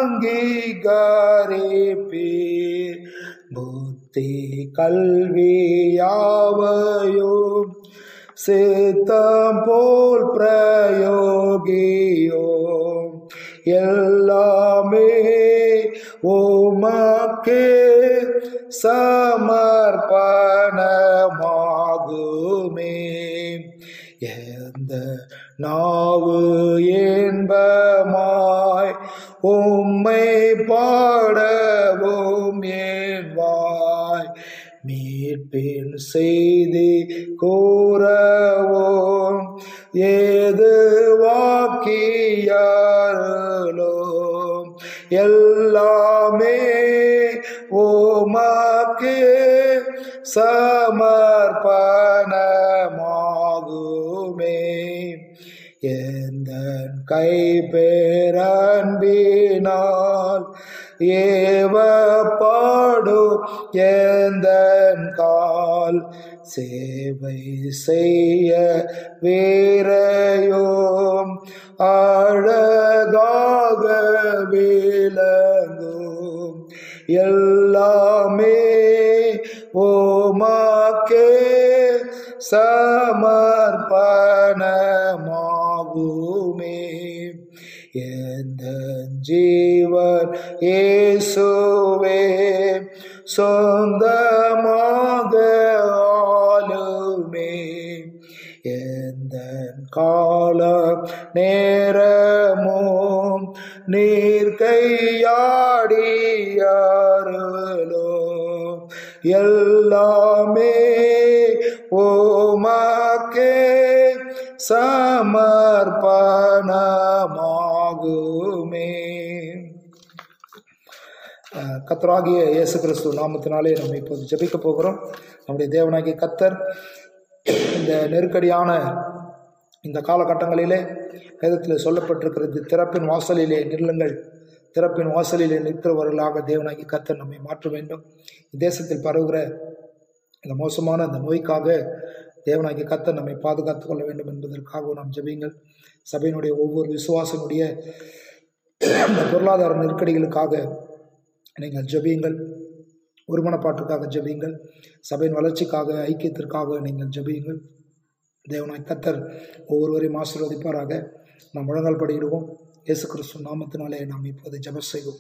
அங்கீகாரிப்பீர் புத்தி கல்வி யாவையும் சித்தம் போல் பிரயோகியோ எல்லாமே உமக்கே சமர்ப்பணமாகுமே எந்த நாவு என்பமாய் உம்மை பாடவும் ஏன் வாய் மீட்பின் செய்தி கூறவும் ஏது வாக்கியாரலோ எல்லாமே ஓமாக்கே சமர்ப்பணமாகுமே எந்த கை பேரன்பினால் ஏவ பாடு எந்த கால் சேவை செய்ய வீரையோம் அழகாக விளங்கும் எல்லாமே ஓமாக்கே சமர்ப்பணமாகுமே எந்த ஜீவன் இயேசுவே சொந்தமாக ஆளுமே எந்த காலம் நேரமும் நீர் கையாடியாரலோ எல்லாமே ஓமாக்கே சமர்ப்பணமாகுமே அஹ் கர்த்தராகிய இயேசு கிறிஸ்து நாமத்தினாலே நம்ம இப்போது ஜெபிக்க போகிறோம் நம்முடைய தேவனாகிய கத்தர் இந்த நெருக்கடியான இந்த காலகட்டங்களிலே வேதத்தில் சொல்லப்பட்டிருக்கிறது திறப்பின் வாசலிலே நில்லுங்கள் திறப்பின் வாசலிலே நிற்கிறவர்களாக தேவனாகி கத்தர் நம்மை மாற்ற வேண்டும் தேசத்தில் பரவுகிற இந்த மோசமான அந்த நோய்க்காக தேவனாகி கத்தர் நம்மை பாதுகாத்துக் கொள்ள வேண்டும் என்பதற்காக நாம் ஜெபியுங்கள் சபையினுடைய ஒவ்வொரு விசுவாசனுடைய இந்த பொருளாதார நெருக்கடிகளுக்காக நீங்கள் ஜெபியுங்கள் ஒருமனப்பாட்டுக்காக ஜெபியுங்கள் சபையின் வளர்ச்சிக்காக ஐக்கியத்திற்காக நீங்கள் ஜெபியுங்கள் தேவனாய் கத்தர் ஒவ்வொருவரையும் ஆசீர்வதிப்பாராக நாம் முழங்கால் படியிடுவோம் இயேசு கிறிஸ்து நாமத்தினாலே நாம் இப்போது ஜெபம் செய்வோம்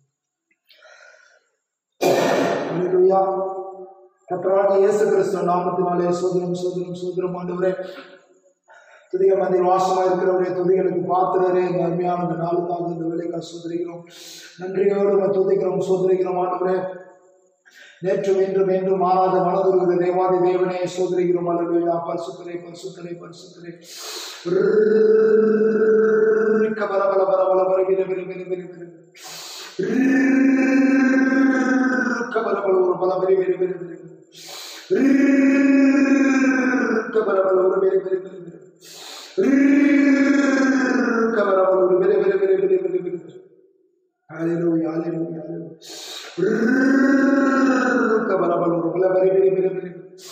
அல்லேலூயா. கர்த்தராகிய இயேசு கிறிஸ்து நாமத்தினாலே சோதரம் சோதரம் சோதரம் ஆண்டவரே துதிக மத்தியில் வாசமா இருக்கிறவரே துதிகளுக்கு பாத்திரரே இந்த அருமையான இந்த நாளுக்காக இந்த வேலைக்காக சோதரிக்கிறோம் நன்றியோடு உம்மை துதிக்கிறோம் சோதரிக்கிறோம் ஆண்டவரே நேற்றும் இன்றும் என்றும் மாறாத மனதுருகிற தேவாதி தேவனே சோதரிக்கிறோம் அல்லா பரிசுத்தரை பரிசுத்தரை பரிசுத்தரை பல பல பல பல பல விர விர விர விர விர பல பல ஒரு பல விர விர விர விர பல பல ஒரு விர விர விர விர கபரவல் ஒரு விர விர விர விர விர விர Hallelujah, hallelujah, hallelujah. கபலபலு, பலபரி, பரி, பரி, பரி.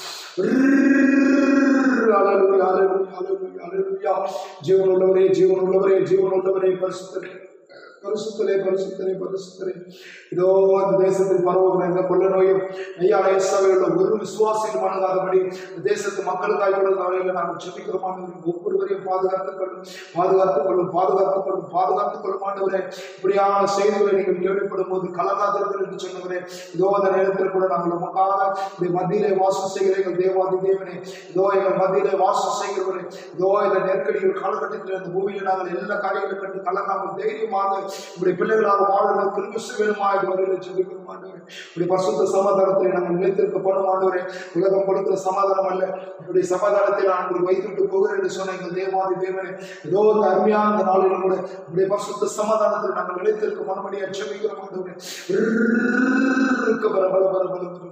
Hallelujah, hallelujah, hallelujah, hallelujah. ஜீவனுள்ளவரே ஜீவனுள்ளவரே ஜீவனுள்ளவரே பரிசுத்தரே பரிசுத்தரே பரிசுத்தரே பரிசுத்தரே இதோ அந்த தேசத்தில் பரவுகிற இந்த கொள்ள நோயும் ஐயா இயேசுவையுள்ள ஒரு விசுவாசிகள் மனதாதபடி இந்த தேசத்து மக்களுக்காக கூட நாளையில் நாங்கள் ஜெபிக்கிறோம் ஆண்டவரே. ஒவ்வொருவரையும் பாதுகாத்துக் கொள்ளும் பாதுகாத்துக் கொள்ளும் பாதுகாத்துக் கொள்ளும் பாதுகாத்துக் கொள்ளும் ஆண்டவரே இப்படியான செய்திகளை நீங்கள் கேள்விப்படும் போது கலங்காதீர்கள் என்று சொன்னவரே இதோ அந்த நேரத்தில் கூட நாங்கள் உமக்காக இந்த மத்தியிலே வாசம் செய்கிற எங்கள் தேவாதி தேவனே இதோ எங்கள் மத்தியிலே வாசம் செய்கிறவரே இதோ இந்த நெருக்கடிகள் காலகட்டத்தில் இந்த பூமியில் நாங்கள் எல்லா காரியங்களை கண்டு கலங்காமல் தைரியமாக இப்படி பிள்ளைகளாக வாழ்கிற கிறிஸ்து வேணுமாய் வருகிற ஜெபிக்கிறோம் ஆண்டவரே இப்படி பரிசுத்த சமாதானத்தை நாங்கள் நிலைத்திருக்க போனோம் ஆண்டவரே உலகம் கொடுத்த சமாதானம் அல்ல இப்படி சமாதானத்தை நான் உங்களுக்கு வைத்துவிட்டு போகிறேன் என்று சொன்ன எங்கள் தேவாதி தேவனே ஏதோ இந்த அருமையான இந்த நாளிலும் கூட இப்படி பரிசுத்த சமாதானத்தில் நாங்கள் நிலைத்திருக்க மனமடியா ஜெபிக்கிறோம் ஆண்டவரே இருக்க பல பல பல பல பல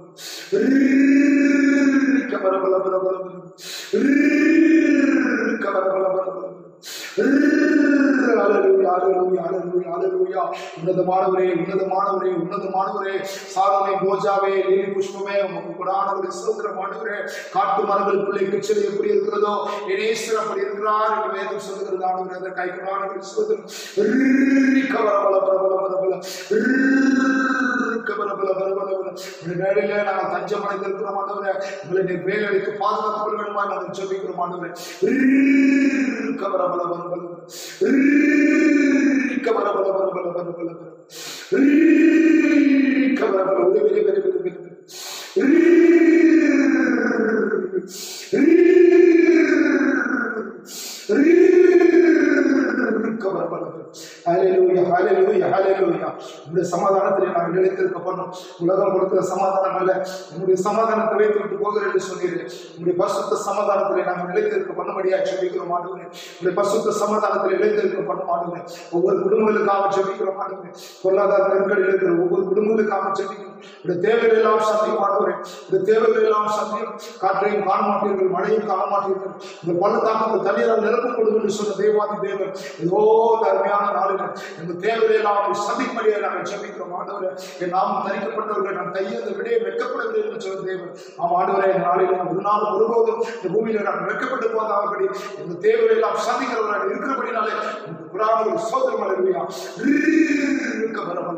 இருக்க பல பல பல பல பல இருக்க பல பல பல பல Hallelujah, hallelujah, hallelujah, hallelujah. உன்னதமானவரே உன்னதமானவரே உன்னதமானவரே சாரமே போஜாவே லீலி புஷ்பமே உமக்கு கொடானவரே சோத்திரமானவரே காட்டு மரங்களுக்குள்ளே கிச்சல் எப்படி இருக்கிறதோ இனேஸ்வரர் அப்படி இருக்கிறார் என்று வேதம் சொல்லுகிறது ஆண்டவரே அந்த கை கொடானவரே சோதரம் கவர பல பல பல பல பல கவர பல பல பல பல இந்த வேலையில நாங்கள் தஞ்சம் அடைந்திருக்கிறோம் ஆண்டவரே உங்களை நீர் வேலைக்கு பாதுகாத்துக் கொள்ள வேண்டுமா நாங்கள் ஜெபிக்கிறோம் ஆண்டவரே கவர பல பல பல பல கவர பல பல பல பல பல பல கவர பல உதவி உதவி உதவி உதவி இந்த சமாதானத்திலே நான் நிலைத்திருக்க பண்ணோம் உலகம் கொடுக்கிற சமாதானம் அல்ல உங்களுடைய சமாதானத்தை வைத்து விட்டு போகிறேன் என்று சொன்னீர்கள் உங்களுடைய பரிசுத்த சமாதானத்திலே நாங்கள் நிலைத்திருக்க பண்ணும்படியா ஜெபிக்கிறோம் ஆண்டுகிறேன் உங்களுடைய பரிசுத்த சமாதானத்திலே நிலைத்திருக்க பண்ண மாட்டுகிறேன் ஒவ்வொரு குடும்பங்களுக்காக ஜெபிக்கிறோம் ஆண்டுகிறேன் பொருளாதார நெருக்கடியில் இருக்கிற ஒவ்வொரு குடும்பங்களுக்காக ஜெபிக்கிறோம் இந்த தேவைகள் எல்லாம் சத்தியம் ஆடுகிறேன் இந்த தேவைகள் எல்லாம் சத்தியம் காற்றையும் காண மாட்டீர்கள் மழையும் காண மாட்டீர்கள் இந்த பள்ளத்தாக்கு தண்ணீரால் நிரப்பப்படும் என்று சொன்ன தேவாதி தேவன் ஏதோ இந்த அருமையான நாளில் இந்த தேவைகளை எல்லாம் சந்திப்படியை நாங்கள் ஜெபிக்கிறோம் ஆண்டவரே என் நாமம் தரிக்கப்பட்டவர்கள் நான் கையெழுந்த விடையே வெட்கப்படவில்லை என்று சொன்ன தேவன் ஆம் ஆண்டவரே இந்த நாளில் நான் ஒரு நாள் ஒருபோதும் இந்த பூமியில நான் வெட்கப்பட்டு போதாதபடி இந்த தேவைகளை எல்லாம் சந்திக்கிறவர்கள் இருக்கிறபடினாலே இந்த புறாமல் சோதரம் அலையா இருக்க வர வல்ல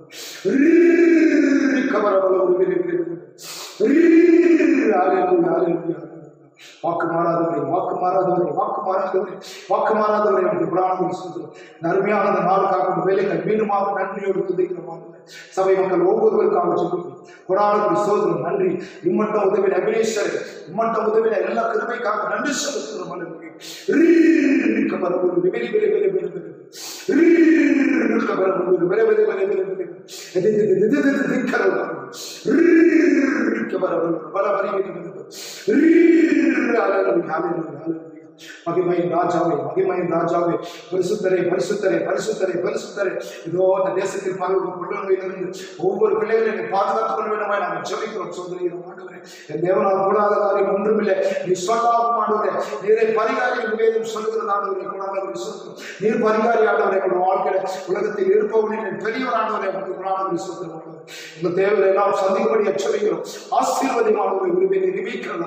வாக்கு மாறாதவரை வாக்கு மாறாதவரை வாக்கு மாறாதவரை வாக்கு மாறாதவரை என்று புராணங்கள் சொல்கிறோம் நன்மையான அந்த நாளுக்காக அந்த வேலைகள் மீண்டுமாக நன்றியோடு துதிக்கிறோம் சபை மக்கள் ஒவ்வொருவருக்காக சொல்லுங்கள் கொடானபடி சோதரம் நன்றி இம்மட்டம் உதவின அபினேஸ்வரர் இம்மட்டம் உதவின எல்லா கிருமைக்காக நன்றி செலுத்துகிறோம் அல்லது கபரபுரு விபரி விரை விரை விரை விரை கபரபுரு விரை விரை விரை விரை விரை எது எது எது எது எது திக்கரவா கபரபுரு பல வரி விரை விரை ஹalleluya hallelujah hallelujah மகிமையின் ராஜாவே மகிமையின் ராஜாவே பரிசுத்தரே பரிசுத்தரே பரிசுத்தரே பரிசுத்தரே இதோ அந்த தேசத்தில் பரவும் கொள்ளுநோயிலிருந்து ஒவ்வொரு பிள்ளைகளையும் நீ பாதுகாத்துக் கொள்ள வேண்டுமா நாங்கள் ஜெபிக்கிறோம் சொல்லுகிறோம் ஆண்டவரே என் தேவனால் கூடாத காரியம் ஒன்றுமில்லை நீ சொல்லாகும் ஆண்டவரே நீரை பரிகாரி என்று வேதம் சொல்லுகிறது ஆண்டவரே கூடாதவரை சொல்லுகிறோம் நீர் பரிகாரி ஆண்டவரே எங்கள் வாழ்க்கையில உலகத்தில் இருப்பவனின் பெரியவர் ஆண்டவரே நமக்கு கூடாதவரை சொல்லுகிறோம் ஆண்டவரே. உங்கள் தேவையை எல்லாம் சந்திப்படி அச்சரிக்கிறோம் ஆசீர்வதிமானவரை உரிமை நிரூபிக்கிறத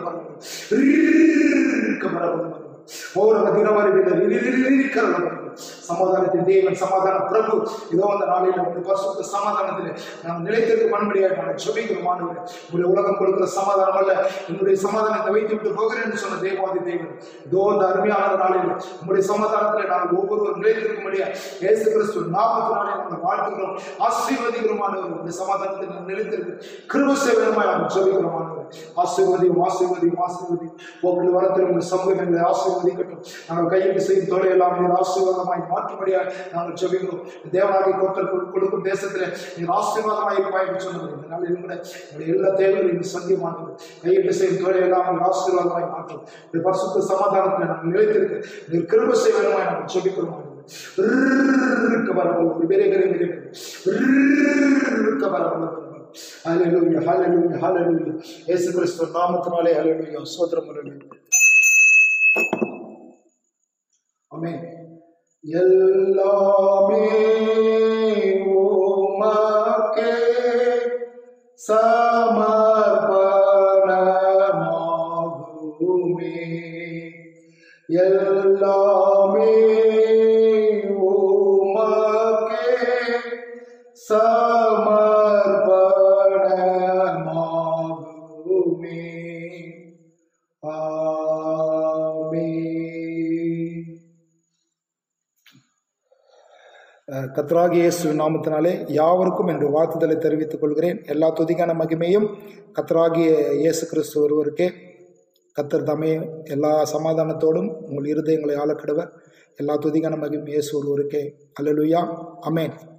பாருங்கள் ஓரக தினவரை சமாதானத்தின் தேவன் சமாதான பிரபு இதோ அந்த நாளில் வந்து பரிசுத்த சமாதானத்தில் நாம் நிலைத்திருக்க பண்படியாக நான் ஜெபிக்கிறோம் ஆண்டவரே உங்களுடைய உலகம் கொடுக்கிற சமாதானம் அல்ல என்னுடைய சமாதானத்தை வைத்து விட்டு போகிறேன் என்று சொன்ன தேவாதி தேவன் இதோ அந்த அருமையான நாளில் உங்களுடைய சமாதானத்தில் நாங்கள் ஒவ்வொருவரும் நிலைத்திருக்கும்படியா இயேசு கிறிஸ்து நாமத்தினாலே நாங்கள் வாழ்த்துகிறோம் ஆசீர்வதிக்கிறோம் ஆண்டவர் இந்த சமாதானத்தில் நாம் நிலைத்திருக்கு கிருப சேவனமாய் நாம் ஜெபிக்கிறோம் ஆண்டவர் ஆசீர்வதியும் ஆசீர்வதியும் ஆசீர்வதியும் போக்கில் வரத்தில் உங்கள் சமூகம் எங்களை ஆசீர்வதிக்கட்டும் நாங்கள் கையில் செய்யும் தொழில் எல்லாம் நீர் ஆசீர்வாதமாய் மாற்றும்படியாக நாங்கள் ஜெபிக்கிறோம் தேவனாகி கோத்தல் கொடுக்கும் தேசத்தில் நீர் ஆசீர்வாதமாய் இருப்பாய் என்று சொன்னது இந்த நாளில் கூட உங்களுடைய எல்லா தேவைகளையும் நீர் சந்தியமானது கையில் செய்யும் தொழில் எல்லாம் நீர் ஆசீர்வாதமாய் மாற்றும் இந்த பரிசுத்த சமாதானத்தில் நாங்கள் நிலைத்திருக்க நீர் கிருப செய்வதமாய் நாங்கள் ஜெபிக்கிறோம் ஆண்டவரே. இருக்க வரப்போகுது பெரிய பெரிய பெரிய இருக்க வரப்போகுது ஹalleluya ஹalleluya ஹalleluya இயேசு கிறிஸ்து நாமத்தினாலே ஹalleluya ஸ்தோத்திரம் ஹalleluya ஆமென் எல்லாமே சமர்ப்பணமாகுமே எல்லாமே உமக்கே சமர்ப்பணமாகுமே ஆமென் அஹ் கர்த்தராகிய இயேசு நாமத்தினாலே யாவருக்கும் என்று வாழ்த்துதலை தெரிவித்துக் கொள்கிறேன் எல்லா துதிக்கான மகிமையும் கர்த்தராகிய இயேசு கிறிஸ்து ஒருவருக்கே கத்தர் தாமே எல்லா சமாதானத்தோடும் உங்கள் இருதயங்களை ஆளக்கிடுவர் எல்லா துதிக்கான மகிமை இயேசு ஒருவருக்கே அல்லேலூயா அமேன்